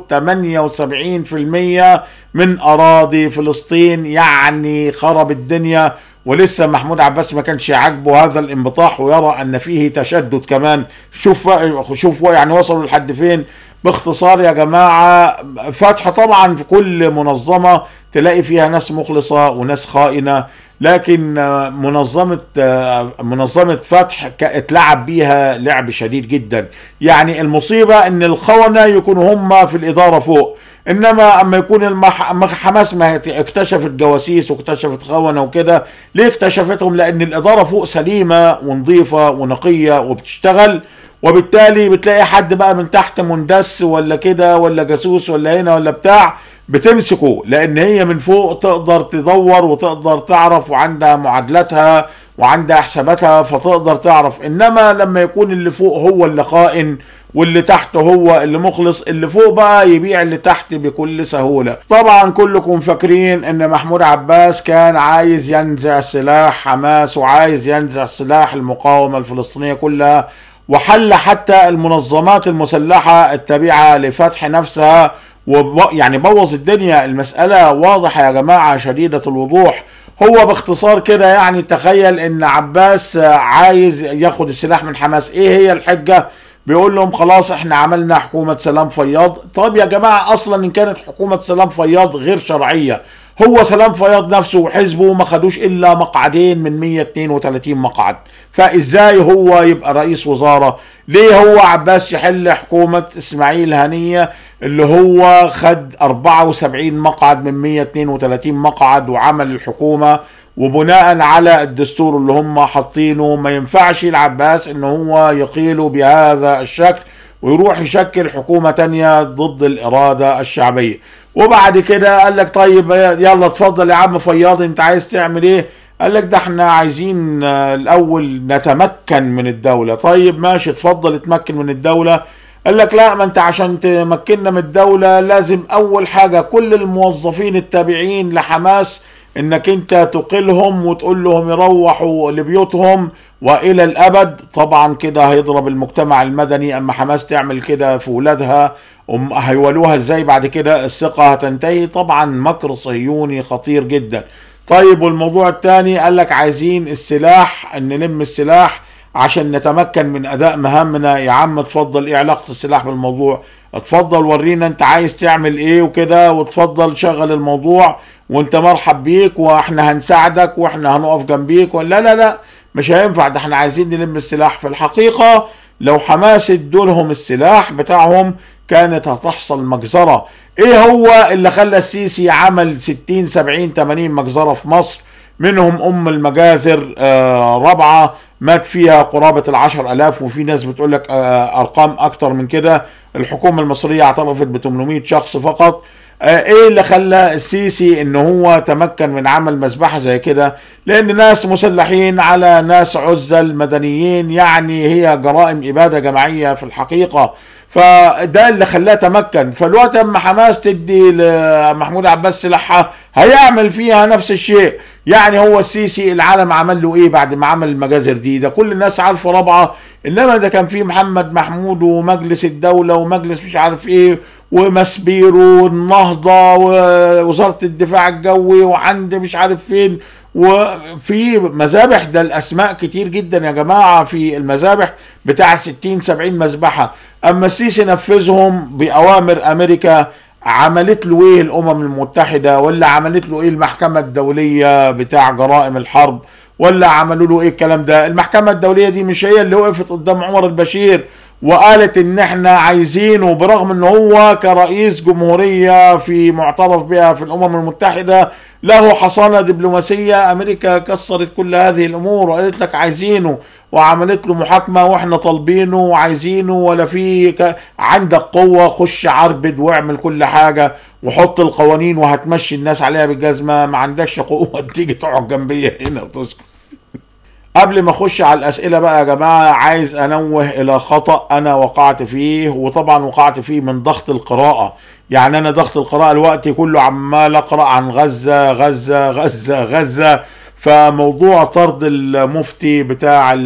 78% من أراضي فلسطين يعني خرب الدنيا ولسه محمود عباس ما كانش عاجبه هذا الانبطاح ويرى ان فيه تشدد كمان شوف شوف يعني وصلوا لحد فين باختصار يا جماعه فتح طبعا في كل منظمه تلاقي فيها ناس مخلصه وناس خائنه لكن منظمة منظمة فتح اتلعب بيها لعب شديد جدا يعني المصيبة ان الخونة يكونوا هم في الادارة فوق انما اما يكون المح... حماس ما اكتشفت جواسيس واكتشفت خونة وكده ليه اكتشفتهم لان الادارة فوق سليمة ونظيفة ونقية وبتشتغل وبالتالي بتلاقي حد بقى من تحت مندس ولا كده ولا جاسوس ولا هنا ولا بتاع بتمسكه لان هي من فوق تقدر تدور وتقدر تعرف وعندها معادلاتها وعندها حساباتها فتقدر تعرف انما لما يكون اللي فوق هو اللي خائن واللي تحت هو اللي مخلص اللي فوق بقى يبيع اللي تحت بكل سهولة طبعا كلكم فاكرين ان محمود عباس كان عايز ينزع سلاح حماس وعايز ينزع سلاح المقاومة الفلسطينية كلها وحل حتى المنظمات المسلحة التابعة لفتح نفسها يعني بوظ الدنيا المسألة واضحة يا جماعة شديدة الوضوح هو باختصار كده يعني تخيل ان عباس عايز ياخد السلاح من حماس ايه هي الحجة بيقول لهم خلاص احنا عملنا حكومة سلام فياض طب يا جماعة اصلا ان كانت حكومة سلام فياض غير شرعية هو سلام فياض نفسه وحزبه ما خدوش الا مقعدين من 132 مقعد فازاي هو يبقى رئيس وزاره ليه هو عباس يحل حكومه اسماعيل هنيه اللي هو خد 74 مقعد من 132 مقعد وعمل الحكومه وبناء على الدستور اللي هم حاطينه ما ينفعش العباس ان هو يقيله بهذا الشكل ويروح يشكل حكومة تانية ضد الإرادة الشعبية وبعد كده قال لك طيب يلا اتفضل يا عم فياض انت عايز تعمل ايه قال لك ده احنا عايزين الاول نتمكن من الدولة طيب ماشي اتفضل اتمكن من الدولة قال لك لا ما انت عشان تمكننا من الدولة لازم اول حاجة كل الموظفين التابعين لحماس انك انت تقلهم وتقول لهم يروحوا لبيوتهم والى الابد طبعا كده هيضرب المجتمع المدني اما حماس تعمل كده في ولادها هيولوها ازاي بعد كده الثقة هتنتهي طبعا مكر صهيوني خطير جدا طيب والموضوع الثاني قال لك عايزين السلاح ان نلم السلاح عشان نتمكن من اداء مهامنا يا عم اتفضل ايه علاقة السلاح بالموضوع اتفضل ورينا انت عايز تعمل ايه وكده وتفضل شغل الموضوع وانت مرحب بيك واحنا هنساعدك واحنا هنقف جنبيك ولا لا لا مش هينفع ده احنا عايزين نلم السلاح في الحقيقة لو حماس ادولهم السلاح بتاعهم كانت هتحصل مجزرة ايه هو اللي خلى السيسي عمل 60 70 80 مجزرة في مصر منهم ام المجازر آه رابعة مات فيها قرابة العشر الاف وفي ناس بتقول لك آه ارقام اكتر من كده الحكومة المصرية اعترفت ب 800 شخص فقط ايه اللي خلى السيسي ان هو تمكن من عمل مذبحه زي كده لان ناس مسلحين على ناس عزل مدنيين يعني هي جرائم اباده جماعيه في الحقيقه فده اللي خلاه تمكن فالوقت اما حماس تدي لمحمود عباس سلاحها هيعمل فيها نفس الشيء يعني هو السيسي العالم عمل له ايه بعد ما عمل المجازر دي ده كل الناس عارفه رابعه انما ده كان في محمد محمود ومجلس الدوله ومجلس مش عارف ايه ومسبيرو والنهضة ووزارة الدفاع الجوي وعند مش عارف فين وفي مذابح ده الاسماء كتير جدا يا جماعه في المذابح بتاع 60 70 مذبحه اما السيسي نفذهم باوامر امريكا عملت له ايه الامم المتحده ولا عملت له ايه المحكمه الدوليه بتاع جرائم الحرب ولا عملوا له ايه الكلام ده المحكمه الدوليه دي مش هي اللي وقفت قدام عمر البشير وقالت ان احنا عايزينه برغم ان هو كرئيس جمهوريه في معترف بها في الامم المتحده له حصانه دبلوماسيه امريكا كسرت كل هذه الامور وقالت لك عايزينه وعملت له محاكمه واحنا طالبينه وعايزينه ولا في ك... عندك قوه خش عربد واعمل كل حاجه وحط القوانين وهتمشي الناس عليها بالجزمه ما عندكش قوه تيجي تقعد جنبيه هنا وتسكت قبل ما اخش على الاسئله بقى يا جماعه عايز انوه الى خطا انا وقعت فيه وطبعا وقعت فيه من ضغط القراءه يعني انا ضغط القراءه الوقت كله عمال اقرا عن غزه غزه غزه غزه فموضوع طرد المفتي بتاع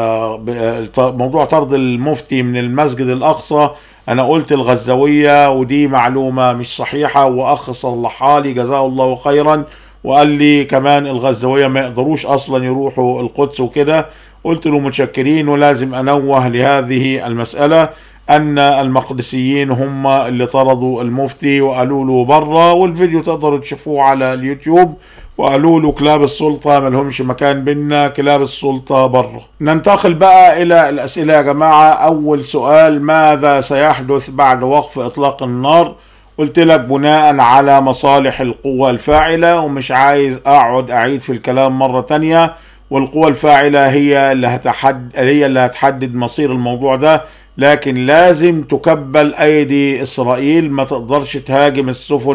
موضوع طرد المفتي من المسجد الاقصى انا قلت الغزاويه ودي معلومه مش صحيحه واخ صلحها لي جزاه الله خيرا وقال لي كمان الغزاويه ما يقدروش اصلا يروحوا القدس وكده قلت له متشكرين ولازم انوه لهذه المساله ان المقدسيين هم اللي طردوا المفتي وقالوا له بره والفيديو تقدروا تشوفوه على اليوتيوب وقالوا له كلاب السلطة ما لهمش مكان بينا كلاب السلطة بره ننتقل بقى إلى الأسئلة يا جماعة أول سؤال ماذا سيحدث بعد وقف إطلاق النار قلت لك بناء على مصالح القوى الفاعلة ومش عايز أقعد أعيد في الكلام مرة تانية والقوى الفاعلة هي اللي هتحدد هي اللي هتحدد مصير الموضوع ده لكن لازم تكبل أيدي إسرائيل ما تقدرش تهاجم السفن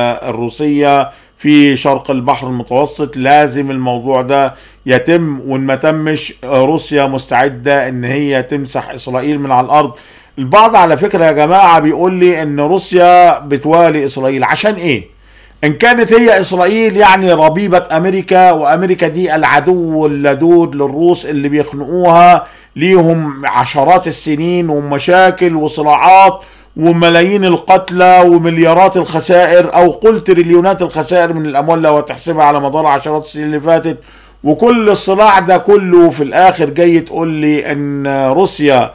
الروسية في شرق البحر المتوسط لازم الموضوع ده يتم وان ما تمش روسيا مستعده ان هي تمسح اسرائيل من على الارض البعض على فكره يا جماعه بيقول لي ان روسيا بتوالي اسرائيل عشان ايه ان كانت هي اسرائيل يعني ربيبه امريكا وامريكا دي العدو اللدود للروس اللي بيخنقوها ليهم عشرات السنين ومشاكل وصراعات وملايين القتلى ومليارات الخسائر او قل تريليونات الخسائر من الاموال لو تحسبها على مدار عشرات السنين اللي فاتت وكل الصراع ده كله في الاخر جاي تقول لي ان روسيا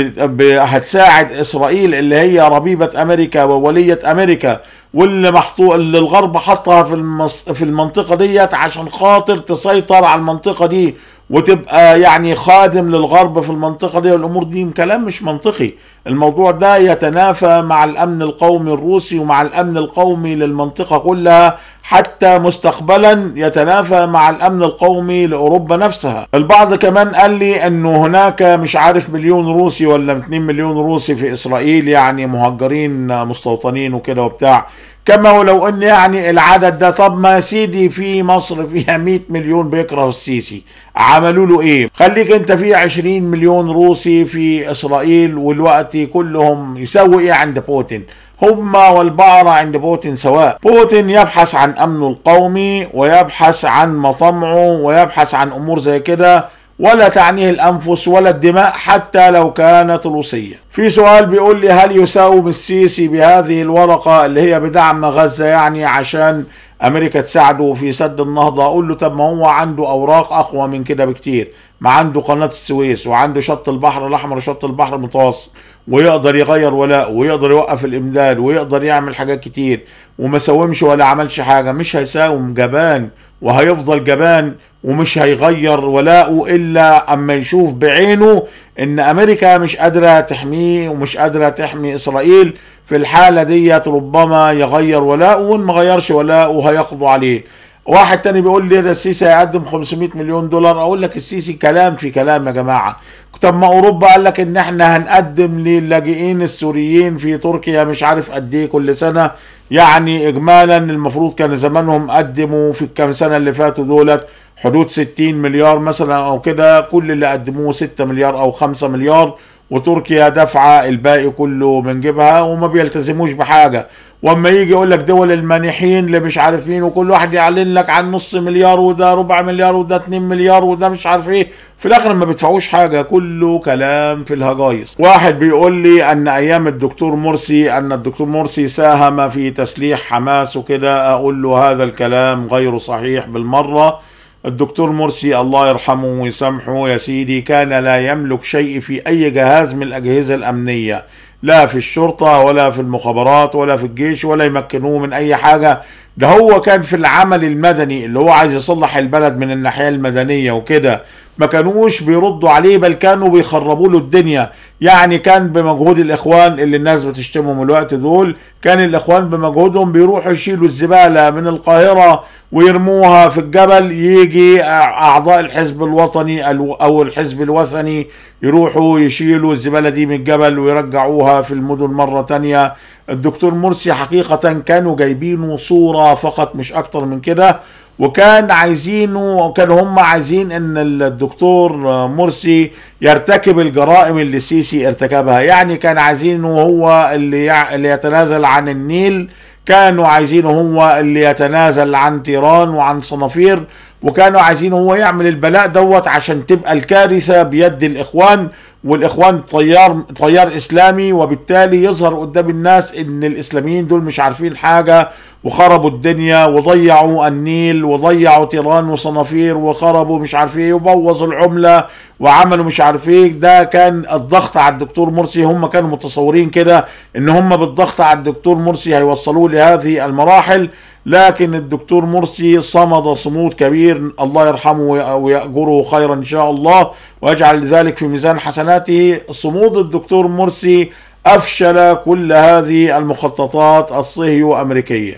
هتساعد اسرائيل اللي هي ربيبه امريكا ووليه امريكا واللي محطوط اللي الغرب حطها في المص... في المنطقه ديت عشان خاطر تسيطر على المنطقه دي وتبقى يعني خادم للغرب في المنطقه دي والامور دي كلام مش منطقي الموضوع ده يتنافى مع الامن القومي الروسي ومع الامن القومي للمنطقه كلها حتى مستقبلا يتنافى مع الامن القومي لاوروبا نفسها البعض كمان قال لي انه هناك مش عارف مليون روسي ولا 2 مليون روسي في اسرائيل يعني مهجرين مستوطنين وكده وبتاع كما ولو ان يعني العدد ده طب ما سيدي في مصر فيها 100 مليون بيكرهوا السيسي عملوا له ايه خليك انت في 20 مليون روسي في اسرائيل والوقت كلهم يسوي ايه عند بوتين هما والبعرة عند بوتين سواء بوتين يبحث عن امنه القومي ويبحث عن مطمعه ويبحث عن امور زي كده ولا تعنيه الانفس ولا الدماء حتى لو كانت روسيه. في سؤال بيقول لي هل يساوم السيسي بهذه الورقه اللي هي بدعم غزه يعني عشان امريكا تساعده في سد النهضه اقول له طب ما هو عنده اوراق اقوى من كده بكتير ما عنده قناه السويس وعنده شط البحر الاحمر وشط البحر المتوسط ويقدر يغير ولاء ويقدر يوقف الامداد ويقدر يعمل حاجات كتير وما ساومش ولا عملش حاجه مش هيساوم جبان وهيفضل جبان ومش هيغير ولاءه الا اما يشوف بعينه ان امريكا مش قادره تحميه ومش قادره تحمي اسرائيل في الحاله ديت ربما يغير ولاءه وان ما غيرش ولاءه هيقضوا عليه واحد تاني بيقول لي ده السيسي هيقدم 500 مليون دولار اقول لك السيسي كلام في كلام يا جماعه طب ما اوروبا قال لك ان احنا هنقدم للاجئين السوريين في تركيا مش عارف قد ايه كل سنه يعني اجمالا المفروض كان زمانهم قدموا في الكام سنه اللي فاتوا دولت حدود 60 مليار مثلا او كده كل اللي قدموه 6 مليار او 5 مليار وتركيا دافعه الباقي كله من جيبها وما بيلتزموش بحاجه واما يجي يقول لك دول المانحين اللي مش عارف مين وكل واحد يعلن لك عن نص مليار وده ربع مليار وده 2 مليار وده مش عارف ايه في الاخر ما بيدفعوش حاجه كله كلام في الهجايص واحد بيقول لي ان ايام الدكتور مرسي ان الدكتور مرسي ساهم في تسليح حماس وكده اقول له هذا الكلام غير صحيح بالمره الدكتور مرسي الله يرحمه ويسامحه يا سيدي كان لا يملك شيء في اي جهاز من الاجهزه الامنيه لا في الشرطه ولا في المخابرات ولا في الجيش ولا يمكنوه من اي حاجه ده هو كان في العمل المدني اللي هو عايز يصلح البلد من الناحيه المدنيه وكده ما كانوش بيردوا عليه بل كانوا بيخربوا له الدنيا يعني كان بمجهود الاخوان اللي الناس بتشتمهم الوقت دول كان الاخوان بمجهودهم بيروحوا يشيلوا الزباله من القاهره ويرموها في الجبل يجي اعضاء الحزب الوطني او الحزب الوثني يروحوا يشيلوا الزباله دي من الجبل ويرجعوها في المدن مره تانية الدكتور مرسي حقيقه كانوا جايبينه صوره فقط مش اكتر من كده وكان عايزينه كانوا هم عايزين ان الدكتور مرسي يرتكب الجرائم اللي السيسي ارتكبها يعني كان عايزينه هو اللي اللي يتنازل عن النيل كانوا عايزينه هو اللي يتنازل عن تيران وعن صنافير وكانوا عايزينه هو يعمل البلاء دوت عشان تبقى الكارثة بيد الإخوان والإخوان طيار طيار إسلامي وبالتالي يظهر قدام الناس إن الإسلاميين دول مش عارفين حاجة وخربوا الدنيا وضيعوا النيل وضيعوا تيران وصنافير وخربوا مش عارف ايه وبوظوا العمله وعملوا مش عارف ايه ده كان الضغط على الدكتور مرسي هم كانوا متصورين كده ان هم بالضغط على الدكتور مرسي هيوصلوه لهذه المراحل لكن الدكتور مرسي صمد صمود كبير الله يرحمه ويأجره خيرا إن شاء الله ويجعل ذلك في ميزان حسناته صمود الدكتور مرسي أفشل كل هذه المخططات الصهيو أمريكية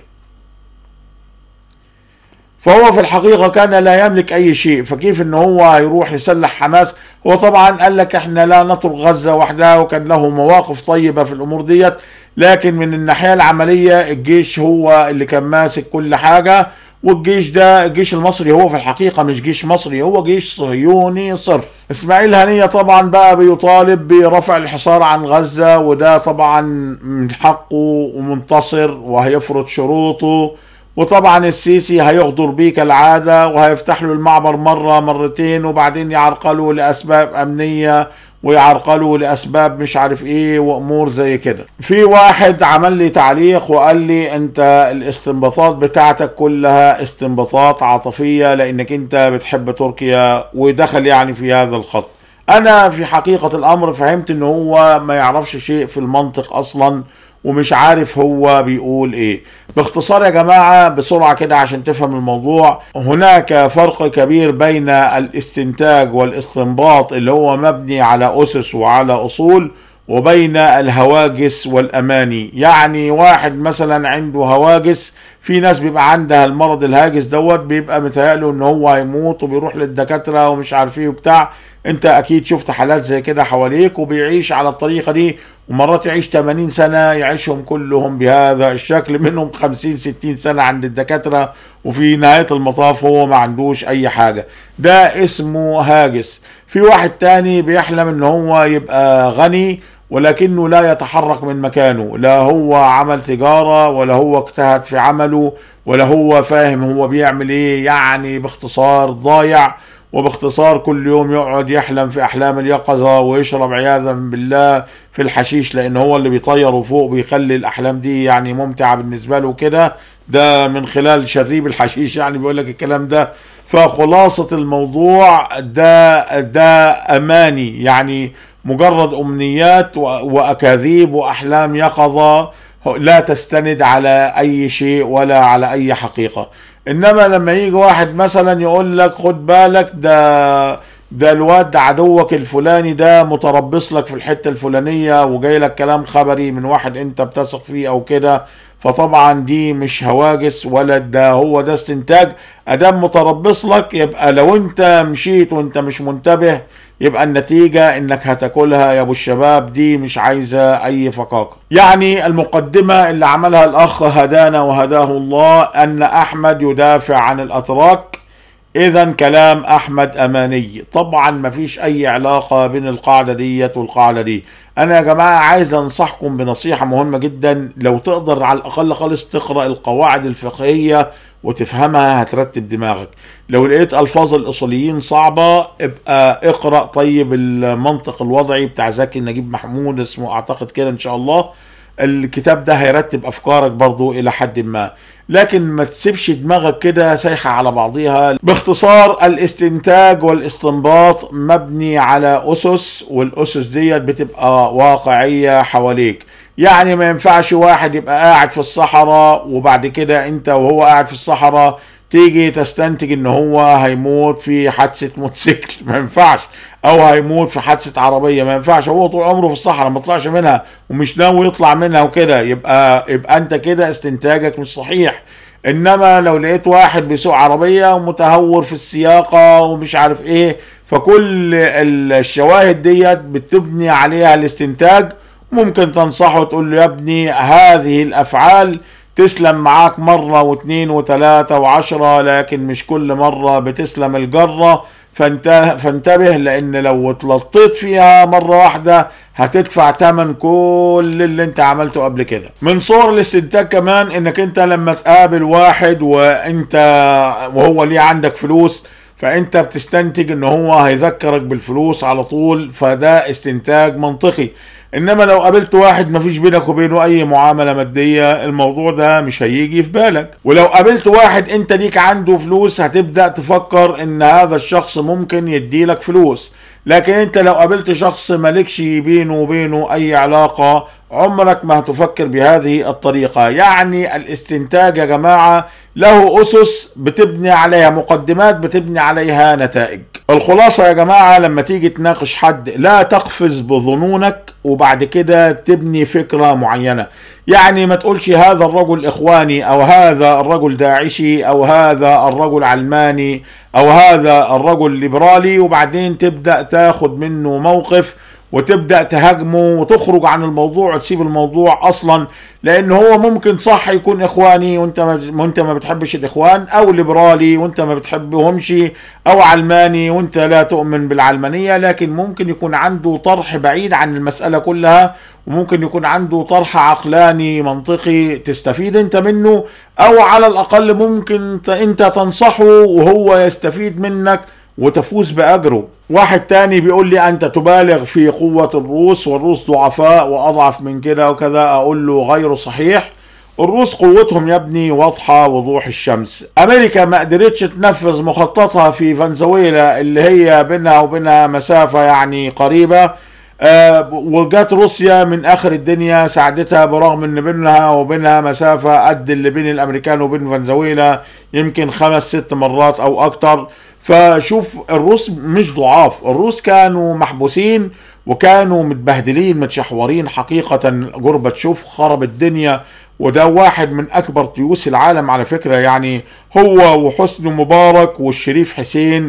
فهو في الحقيقة كان لا يملك أي شيء فكيف إن هو يروح يسلح حماس هو طبعا قال لك إحنا لا نترك غزة وحدها وكان له مواقف طيبة في الأمور ديت لكن من الناحية العملية الجيش هو اللي كان ماسك كل حاجة والجيش ده الجيش المصري هو في الحقيقة مش جيش مصري هو جيش صهيوني صرف اسماعيل هنية طبعا بقى بيطالب برفع الحصار عن غزة وده طبعا من حقه ومنتصر وهيفرض شروطه وطبعا السيسي هيغدر بيه كالعادة وهيفتح له المعبر مرة مرتين وبعدين يعرقله لأسباب أمنية ويعرقله لاسباب مش عارف ايه وامور زي كده في واحد عمل لي تعليق وقال لي انت الاستنباطات بتاعتك كلها استنباطات عاطفيه لانك انت بتحب تركيا ودخل يعني في هذا الخط انا في حقيقه الامر فهمت ان هو ما يعرفش شيء في المنطق اصلا ومش عارف هو بيقول ايه باختصار يا جماعة بسرعة كده عشان تفهم الموضوع هناك فرق كبير بين الاستنتاج والاستنباط اللي هو مبني على أسس وعلى أصول وبين الهواجس والأماني يعني واحد مثلا عنده هواجس في ناس بيبقى عندها المرض الهاجس دوت بيبقى متهيأله ان هو هيموت وبيروح للدكاترة ومش عارف ايه وبتاع انت اكيد شفت حالات زي كده حواليك وبيعيش على الطريقه دي ومرات يعيش 80 سنه يعيشهم كلهم بهذا الشكل منهم 50 60 سنه عند الدكاتره وفي نهايه المطاف هو ما عندوش اي حاجه ده اسمه هاجس في واحد تاني بيحلم ان هو يبقى غني ولكنه لا يتحرك من مكانه لا هو عمل تجارة ولا هو اجتهد في عمله ولا هو فاهم هو بيعمل ايه يعني باختصار ضايع وباختصار كل يوم يقعد يحلم في احلام اليقظه ويشرب عياذا بالله في الحشيش لان هو اللي بيطيره فوق بيخلي الاحلام دي يعني ممتعه بالنسبه له كده ده من خلال شريب الحشيش يعني بيقول لك الكلام ده فخلاصه الموضوع ده ده اماني يعني مجرد امنيات واكاذيب واحلام يقظه لا تستند على اي شيء ولا على اي حقيقه انما لما يجي واحد مثلا يقول لك خد بالك ده ده الواد ده عدوك الفلاني ده متربص لك في الحته الفلانيه وجاي لك كلام خبري من واحد انت بتثق فيه او كده فطبعا دي مش هواجس ولا ده هو ده استنتاج ادام متربص لك يبقى لو انت مشيت وانت مش منتبه يبقى النتيجة انك هتاكلها يا ابو الشباب دي مش عايزة اي فقاقة يعني المقدمة اللي عملها الاخ هدانا وهداه الله ان احمد يدافع عن الاتراك اذا كلام احمد اماني طبعا ما فيش اي علاقة بين القاعدة ديت والقاعدة دي انا يا جماعة عايز انصحكم بنصيحة مهمة جدا لو تقدر على الاقل خالص تقرأ القواعد الفقهية وتفهمها هترتب دماغك لو لقيت الفاظ الاصوليين صعبة ابقى اقرأ طيب المنطق الوضعي بتاع زكي نجيب محمود اسمه اعتقد كده ان شاء الله الكتاب ده هيرتب افكارك برضو الى حد ما لكن ما تسيبش دماغك كده سايحة على بعضيها باختصار الاستنتاج والاستنباط مبني على أسس والأسس ديت بتبقى واقعية حواليك يعني ما ينفعش واحد يبقى قاعد في الصحراء وبعد كده انت وهو قاعد في الصحراء تيجي تستنتج ان هو هيموت في حادثة موتوسيكل ما ينفعش او هيموت في حادثة عربية ما ينفعش هو طول عمره في الصحراء ما طلعش منها ومش ناوي يطلع منها وكده يبقى يبقى انت كده استنتاجك مش صحيح انما لو لقيت واحد بيسوق عربية ومتهور في السياقة ومش عارف ايه فكل الشواهد ديت بتبني عليها الاستنتاج ممكن تنصحه تقول له يا ابني هذه الافعال تسلم معاك مرة واثنين وثلاثة وعشرة لكن مش كل مرة بتسلم الجرة فانت فانتبه لان لو اتلطيت فيها مرة واحدة هتدفع تمن كل اللي انت عملته قبل كده من صور الاستنتاج كمان انك انت لما تقابل واحد وانت وهو ليه عندك فلوس فانت بتستنتج ان هو هيذكرك بالفلوس على طول فده استنتاج منطقي انما لو قابلت واحد مفيش بينك وبينه اي معامله ماديه الموضوع ده مش هيجي في بالك ولو قابلت واحد انت ليك عنده فلوس هتبدا تفكر ان هذا الشخص ممكن يديلك فلوس لكن انت لو قابلت شخص مالكش بينه وبينه اي علاقه عمرك ما هتفكر بهذه الطريقه يعني الاستنتاج يا جماعه له اسس بتبني عليها مقدمات بتبني عليها نتائج الخلاصه يا جماعه لما تيجي تناقش حد لا تقفز بظنونك وبعد كده تبني فكره معينه يعني ما تقولش هذا الرجل اخواني او هذا الرجل داعشي او هذا الرجل علماني او هذا الرجل ليبرالي وبعدين تبدا تاخد منه موقف وتبدا تهاجمه وتخرج عن الموضوع وتسيب الموضوع اصلا لان هو ممكن صح يكون اخواني وانت ما وانت ما بتحبش الاخوان او ليبرالي وانت ما بتحبهمش او علماني وانت لا تؤمن بالعلمانيه لكن ممكن يكون عنده طرح بعيد عن المساله كلها وممكن يكون عنده طرح عقلاني منطقي تستفيد انت منه او على الاقل ممكن انت تنصحه وهو يستفيد منك وتفوز بأجره واحد تاني بيقول لي أنت تبالغ في قوة الروس والروس ضعفاء وأضعف من كده وكذا أقول له غير صحيح الروس قوتهم يا ابني واضحة وضوح الشمس أمريكا ما قدرتش تنفذ مخططها في فنزويلا اللي هي بينها وبينها مسافة يعني قريبة أه وجات روسيا من اخر الدنيا ساعدتها برغم ان بينها وبينها مسافة قد اللي بين الامريكان وبين فنزويلا يمكن خمس ست مرات او اكتر فشوف الروس مش ضعاف الروس كانوا محبوسين وكانوا متبهدلين متشحورين حقيقة جورباتشوف خرب الدنيا وده واحد من أكبر تيوس العالم على فكرة يعني هو وحسني مبارك والشريف حسين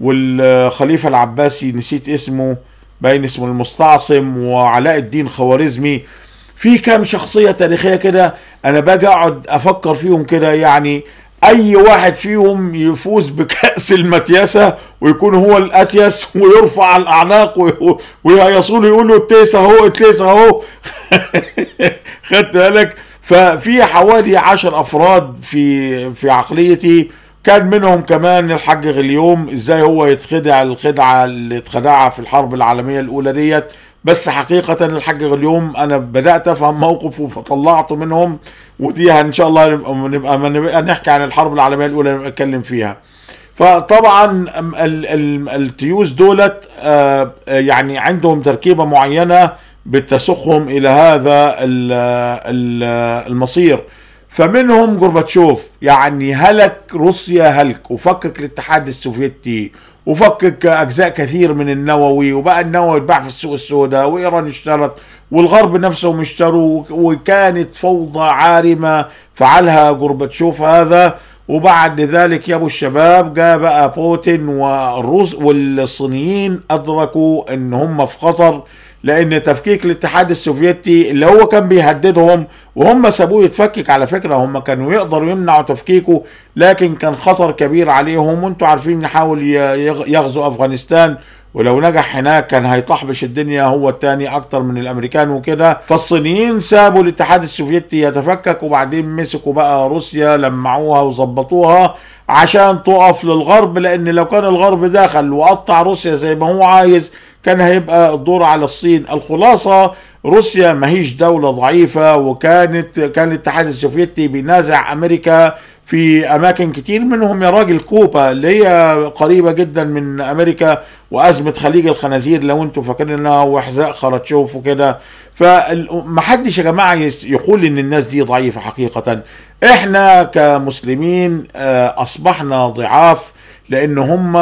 والخليفة العباسي نسيت اسمه باين اسمه المستعصم وعلاء الدين خوارزمي في كام شخصية تاريخية كده أنا باجي أقعد أفكر فيهم كده يعني اي واحد فيهم يفوز بكأس المتيسة ويكون هو الاتيس ويرفع الاعناق ويهيصوا يقولوا التيس اهو التيس اهو خدت بالك ففي حوالي عشر افراد في في عقليتي كان منهم كمان الحاج غليوم ازاي هو يتخدع الخدعه اللي اتخدعها في الحرب العالميه الاولى ديت بس حقيقة الحاج غليوم أنا بدأت أفهم موقفه فطلعته منهم ودي إن شاء الله نبقى, نبقى نحكي عن الحرب العالمية الأولى نتكلم فيها فطبعا التيوس دولت يعني عندهم تركيبة معينة بتسوقهم إلى هذا المصير فمنهم جورباتشوف يعني هلك روسيا هلك وفكك الاتحاد السوفيتي وفكك اجزاء كثير من النووي وبقى النووي يتباع في السوق السوداء وايران اشترت والغرب نفسهم اشتروا وكانت فوضى عارمه فعلها جورباتشوف هذا وبعد ذلك يا ابو الشباب جاء بقى بوتين والروس والصينيين ادركوا ان هم في خطر لان تفكيك الاتحاد السوفيتي اللي هو كان بيهددهم وهم سابوه يتفكك على فكره هم كانوا يقدروا يمنعوا تفكيكه لكن كان خطر كبير عليهم وانتم عارفين نحاول يغزو افغانستان ولو نجح هناك كان هيطحبش الدنيا هو التاني اكتر من الامريكان وكده فالصينيين سابوا الاتحاد السوفيتي يتفكك وبعدين مسكوا بقى روسيا لمعوها وظبطوها عشان تقف للغرب لان لو كان الغرب دخل وقطع روسيا زي ما هو عايز كان هيبقى الدور على الصين الخلاصة روسيا ما هيش دولة ضعيفة وكانت كان الاتحاد السوفيتي بينازع امريكا في اماكن كتير منهم يا راجل كوبا اللي هي قريبه جدا من امريكا وازمه خليج الخنازير لو انتم فاكرين انها وحذاء خرتشوف وكده فمحدش يا جماعه يقول ان الناس دي ضعيفه حقيقه احنا كمسلمين اصبحنا ضعاف لان هم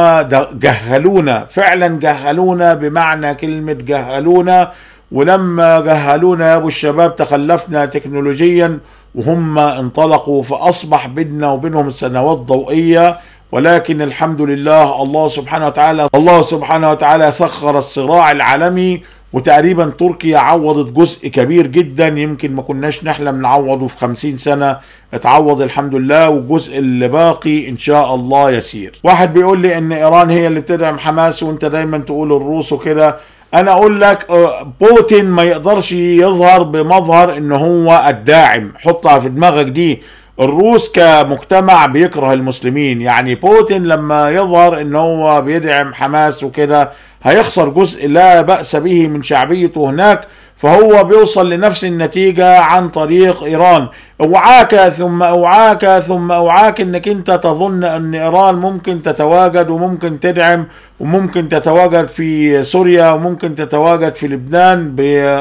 جهلونا فعلا جهلونا بمعنى كلمه جهلونا ولما جهلونا يا ابو الشباب تخلفنا تكنولوجيا وهم انطلقوا فاصبح بيننا وبينهم سنوات ضوئيه ولكن الحمد لله الله سبحانه وتعالى الله سبحانه وتعالى سخر الصراع العالمي وتقريبا تركيا عوضت جزء كبير جدا يمكن ما كناش نحلم نعوضه في خمسين سنة اتعوض الحمد لله والجزء اللي باقي ان شاء الله يسير واحد بيقول لي ان ايران هي اللي بتدعم حماس وانت دايما تقول الروس وكده انا اقول لك بوتين ما يقدرش يظهر بمظهر ان هو الداعم حطها في دماغك دي الروس كمجتمع بيكره المسلمين يعني بوتين لما يظهر ان هو بيدعم حماس وكده هيخسر جزء لا بأس به من شعبيته هناك فهو بيوصل لنفس النتيجة عن طريق إيران اوعاك ثم اوعاك ثم اوعاك انك انت تظن ان ايران ممكن تتواجد وممكن تدعم وممكن تتواجد في سوريا وممكن تتواجد في لبنان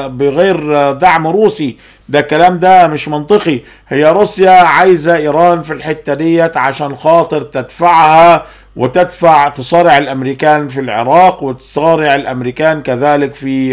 بغير دعم روسي ده الكلام ده مش منطقي هي روسيا عايزة ايران في الحتة ديت عشان خاطر تدفعها وتدفع تصارع الامريكان في العراق وتصارع الامريكان كذلك في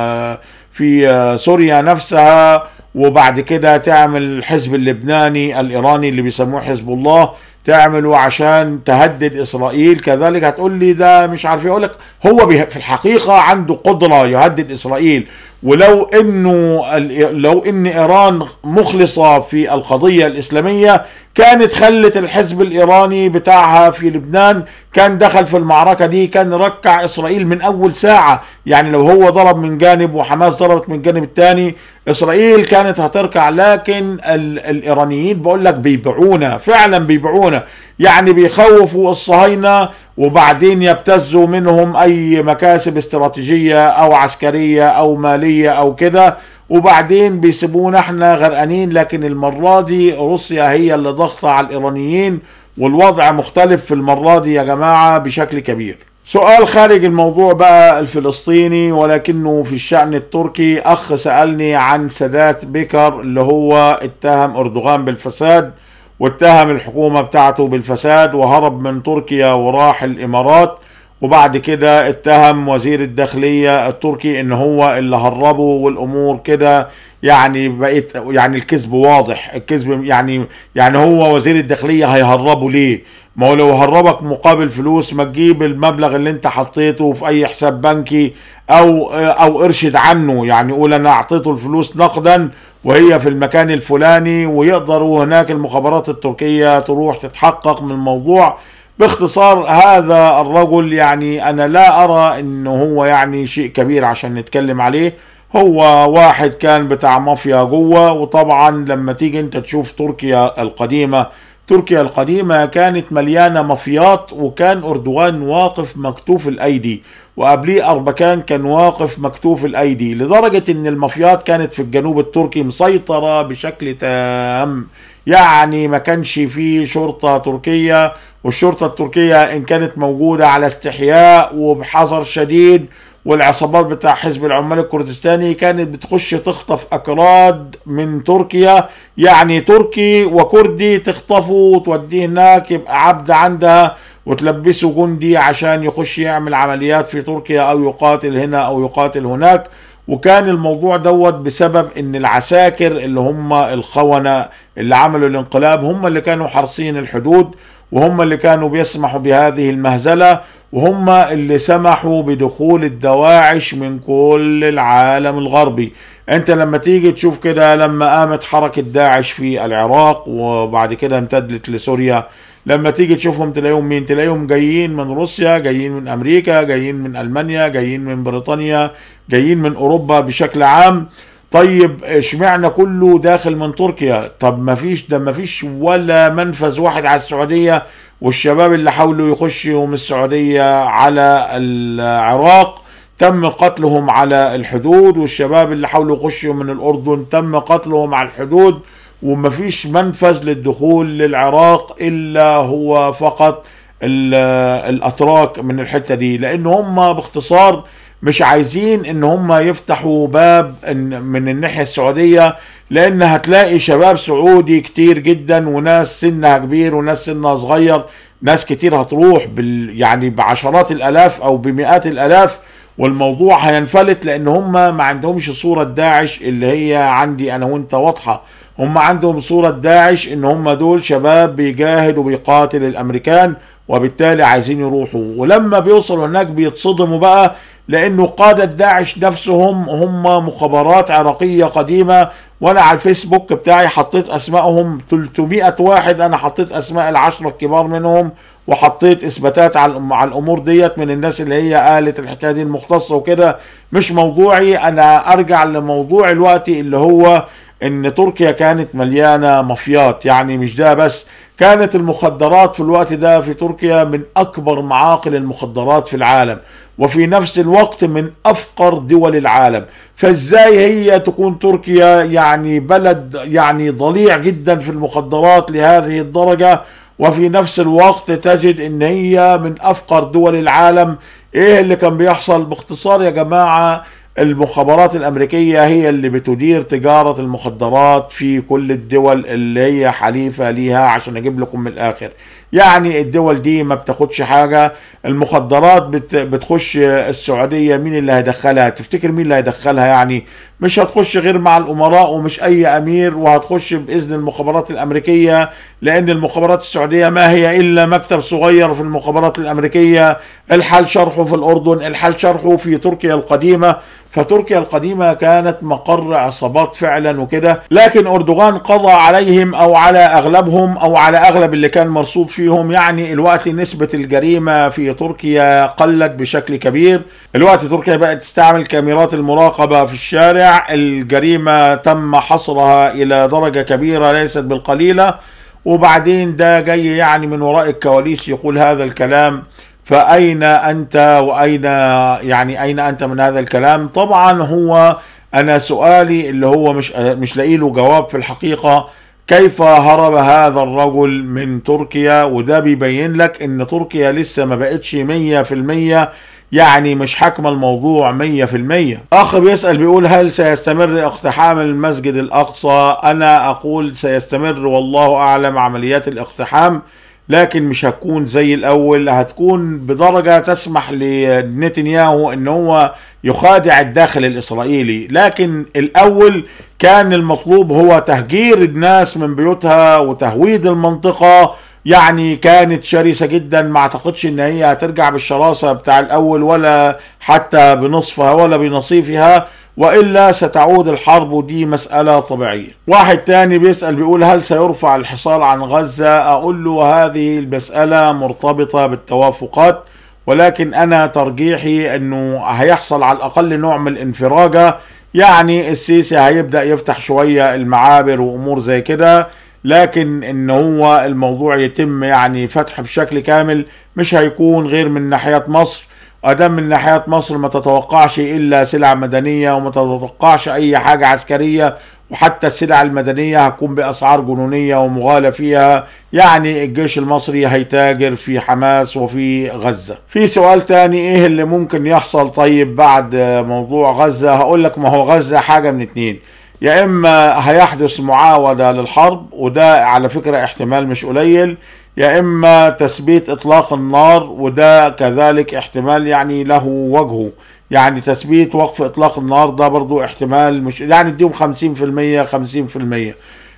في سوريا نفسها وبعد كده تعمل الحزب اللبناني الايراني اللي بيسموه حزب الله تعمله عشان تهدد اسرائيل كذلك هتقول لي ده مش عارف يقول لك هو في الحقيقه عنده قدره يهدد اسرائيل ولو انه لو ان ايران مخلصه في القضيه الاسلاميه كانت خلت الحزب الايراني بتاعها في لبنان كان دخل في المعركه دي كان ركع اسرائيل من اول ساعه يعني لو هو ضرب من جانب وحماس ضربت من الجانب الثاني اسرائيل كانت هتركع لكن الايرانيين بقول لك بيبيعونا فعلا بيبيعونا يعني بيخوفوا الصهاينه وبعدين يبتزوا منهم اي مكاسب استراتيجيه او عسكريه او ماليه او كده وبعدين بيسيبونا احنا غرقانين لكن المره دي روسيا هي اللي ضغطه على الايرانيين والوضع مختلف في المره دي يا جماعه بشكل كبير سؤال خارج الموضوع بقى الفلسطيني ولكنه في الشأن التركي أخ سألني عن سادات بكر اللي هو اتهم أردوغان بالفساد واتهم الحكومة بتاعته بالفساد وهرب من تركيا وراح الإمارات وبعد كده اتهم وزير الداخلية التركي ان هو اللي هربه والامور كده يعني بقيت يعني الكذب واضح الكذب يعني يعني هو وزير الداخلية هيهربه ليه ما هو لو هربك مقابل فلوس ما تجيب المبلغ اللي انت حطيته في اي حساب بنكي او او ارشد عنه يعني قول انا اعطيته الفلوس نقدا وهي في المكان الفلاني ويقدروا هناك المخابرات التركية تروح تتحقق من الموضوع باختصار هذا الرجل يعني انا لا ارى انه هو يعني شيء كبير عشان نتكلم عليه هو واحد كان بتاع مافيا جوه وطبعا لما تيجي انت تشوف تركيا القديمه تركيا القديمة كانت مليانة مافيات وكان أردوغان واقف مكتوف الأيدي وقبليه أربكان كان واقف مكتوف الأيدي لدرجة أن المافيات كانت في الجنوب التركي مسيطرة بشكل تام يعني ما كانش فيه شرطة تركية والشرطة التركية إن كانت موجودة على استحياء وبحذر شديد والعصابات بتاع حزب العمال الكردستاني كانت بتخش تخطف اكراد من تركيا يعني تركي وكردي تخطفه وتوديه هناك يبقى عبد عندها وتلبسه جندي عشان يخش يعمل عمليات في تركيا او يقاتل هنا او يقاتل هناك وكان الموضوع دوت بسبب ان العساكر اللي هم الخونة اللي عملوا الانقلاب هم اللي كانوا حارسين الحدود وهم اللي كانوا بيسمحوا بهذه المهزلة وهم اللي سمحوا بدخول الدواعش من كل العالم الغربي انت لما تيجي تشوف كده لما قامت حركة داعش في العراق وبعد كده امتدت لسوريا لما تيجي تشوفهم تلاقيهم مين تلاقيهم جايين من روسيا جايين من امريكا جايين من المانيا جايين من بريطانيا جايين من اوروبا بشكل عام طيب اشمعنى كله داخل من تركيا طب ما فيش ده ما فيش ولا منفذ واحد على السعودية والشباب اللي حاولوا يخشوا من السعودية على العراق تم قتلهم على الحدود والشباب اللي حاولوا يخشوا من الأردن تم قتلهم على الحدود ومفيش منفذ للدخول للعراق إلا هو فقط الأتراك من الحتة دي لأن هم باختصار مش عايزين ان هم يفتحوا باب من الناحية السعودية لان هتلاقي شباب سعودي كتير جدا وناس سنها كبير وناس سنها صغير ناس كتير هتروح بال يعني بعشرات الالاف او بمئات الالاف والموضوع هينفلت لان هم ما عندهمش صورة داعش اللي هي عندي انا وانت واضحة هم عندهم صورة داعش ان هم دول شباب بيجاهد وبيقاتل الامريكان وبالتالي عايزين يروحوا ولما بيوصلوا هناك بيتصدموا بقى لانه قادة داعش نفسهم هم مخابرات عراقية قديمة وانا على الفيسبوك بتاعي حطيت اسمائهم 300 واحد انا حطيت اسماء العشرة الكبار منهم وحطيت اثباتات على على الامور ديت من الناس اللي هي قالت الحكايه دي المختصه وكده مش موضوعي انا ارجع لموضوع الوقت اللي هو ان تركيا كانت مليانه مافيات يعني مش ده بس كانت المخدرات في الوقت ده في تركيا من اكبر معاقل المخدرات في العالم وفي نفس الوقت من افقر دول العالم فازاي هي تكون تركيا يعني بلد يعني ضليع جدا في المخدرات لهذه الدرجه وفي نفس الوقت تجد ان هي من افقر دول العالم ايه اللي كان بيحصل باختصار يا جماعه المخابرات الامريكيه هي اللي بتدير تجاره المخدرات في كل الدول اللي هي حليفه ليها عشان اجيب لكم من الاخر يعني الدول دي ما بتاخدش حاجه المخدرات بت بتخش السعوديه مين اللي هيدخلها تفتكر مين اللي هيدخلها يعني مش هتخش غير مع الامراء ومش اي امير وهتخش باذن المخابرات الامريكيه لان المخابرات السعوديه ما هي الا مكتب صغير في المخابرات الامريكيه الحال شرحه في الاردن الحال شرحه في تركيا القديمه فتركيا القديمة كانت مقر عصابات فعلا وكده لكن أردوغان قضى عليهم أو على أغلبهم أو على أغلب اللي كان مرصود فيهم يعني الوقت نسبة الجريمة في تركيا قلت بشكل كبير الوقت تركيا بقت تستعمل كاميرات المراقبة في الشارع الجريمة تم حصرها إلى درجة كبيرة ليست بالقليلة وبعدين ده جاي يعني من وراء الكواليس يقول هذا الكلام فأين أنت وأين يعني أين أنت من هذا الكلام طبعا هو أنا سؤالي اللي هو مش مش لاقي له جواب في الحقيقة كيف هرب هذا الرجل من تركيا وده بيبين لك ان تركيا لسه ما بقتش مية في المية يعني مش حاكمة الموضوع مية في المية أخ بيسأل بيقول هل سيستمر اقتحام المسجد الأقصى أنا أقول سيستمر والله أعلم عمليات الاقتحام لكن مش هتكون زي الاول هتكون بدرجة تسمح لنتنياهو ان هو يخادع الداخل الاسرائيلي لكن الاول كان المطلوب هو تهجير الناس من بيوتها وتهويد المنطقة يعني كانت شرسة جدا ما اعتقدش ان هي هترجع بالشراسة بتاع الاول ولا حتى بنصفها ولا بنصيفها والا ستعود الحرب ودي مسألة طبيعية واحد تاني بيسأل بيقول هل سيرفع الحصار عن غزة اقول له هذه المسألة مرتبطة بالتوافقات ولكن انا ترجيحي انه هيحصل على الاقل نوع من الانفراجة يعني السيسي هيبدأ يفتح شوية المعابر وامور زي كده لكن ان هو الموضوع يتم يعني فتح بشكل كامل مش هيكون غير من ناحية مصر ادام من ناحية مصر ما تتوقعش الا سلع مدنية وما تتوقعش اي حاجة عسكرية وحتى السلع المدنية هتكون بأسعار جنونية ومغالى فيها يعني الجيش المصري هيتاجر في حماس وفي غزة في سؤال تاني ايه اللي ممكن يحصل طيب بعد موضوع غزة هقول لك ما هو غزة حاجة من اتنين يا اما هيحدث معاودة للحرب وده على فكرة احتمال مش قليل يا اما تثبيت اطلاق النار وده كذلك احتمال يعني له وجهه يعني تثبيت وقف اطلاق النار ده برضو احتمال مش يعني اديهم 50% 50%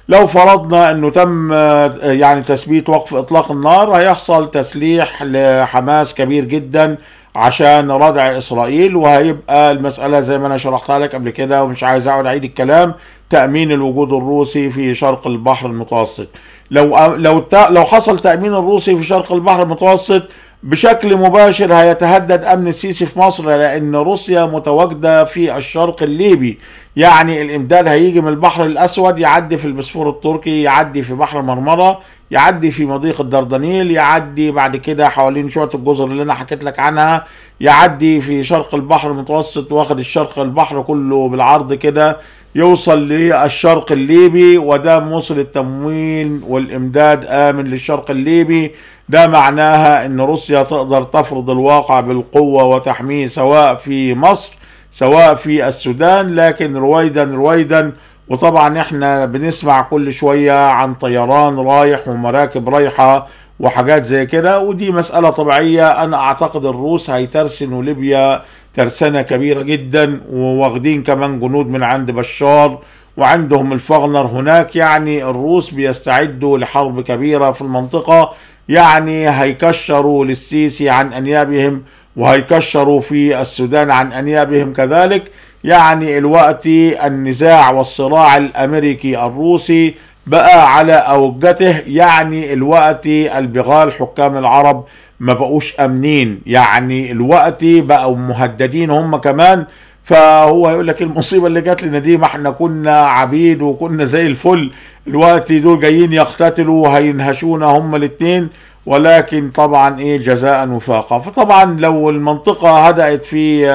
لو فرضنا انه تم يعني تثبيت وقف اطلاق النار هيحصل تسليح لحماس كبير جدا عشان ردع اسرائيل وهيبقى المساله زي ما انا شرحتها لك قبل كده ومش عايز اقعد اعيد الكلام تامين الوجود الروسي في شرق البحر المتوسط لو لو لو حصل تامين الروسي في شرق البحر المتوسط بشكل مباشر هيتهدد امن السيسي في مصر لان روسيا متواجده في الشرق الليبي يعني الامداد هيجي من البحر الاسود يعدي في البسفور التركي يعدي في بحر مرمره يعدي في مضيق الدردنيل يعدي بعد كده حوالين شويه الجزر اللي انا حكيت لك عنها يعدي في شرق البحر المتوسط واخد الشرق البحر كله بالعرض كده يوصل للشرق الليبي وده موصل التموين والامداد امن للشرق الليبي ده معناها ان روسيا تقدر تفرض الواقع بالقوه وتحميه سواء في مصر سواء في السودان لكن رويدا رويدا وطبعا احنا بنسمع كل شويه عن طيران رايح ومراكب رايحه وحاجات زي كده ودي مساله طبيعيه انا اعتقد الروس هيترسنوا ليبيا ترسانه كبيره جدا وواخدين كمان جنود من عند بشار وعندهم الفغنر هناك يعني الروس بيستعدوا لحرب كبيره في المنطقه يعني هيكشروا للسيسي عن انيابهم وهيكشروا في السودان عن انيابهم كذلك يعني الوقت النزاع والصراع الامريكي الروسي بقى على اوجته يعني الوقت البغال حكام العرب ما بقوش امنين يعني الوقت بقوا مهددين هم كمان فهو يقول لك المصيبه اللي جات لنا دي ما احنا كنا عبيد وكنا زي الفل الوقت دول جايين يقتتلوا وهينهشونا هم الاثنين ولكن طبعا ايه جزاء وفاقا فطبعا لو المنطقه هدأت في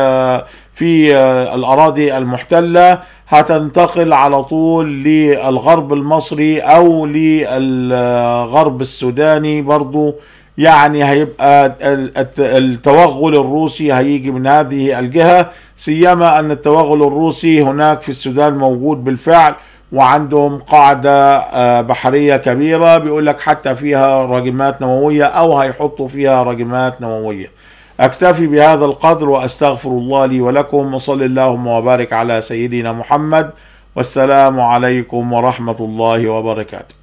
في الاراضي المحتله هتنتقل على طول للغرب المصري او للغرب السوداني برضو يعني هيبقى التوغل الروسي هيجي من هذه الجهة سيما أن التوغل الروسي هناك في السودان موجود بالفعل وعندهم قاعدة بحرية كبيرة بيقول لك حتى فيها راجمات نووية أو هيحطوا فيها راجمات نووية أكتفي بهذا القدر وأستغفر الله لي ولكم وصل اللهم وبارك على سيدنا محمد والسلام عليكم ورحمة الله وبركاته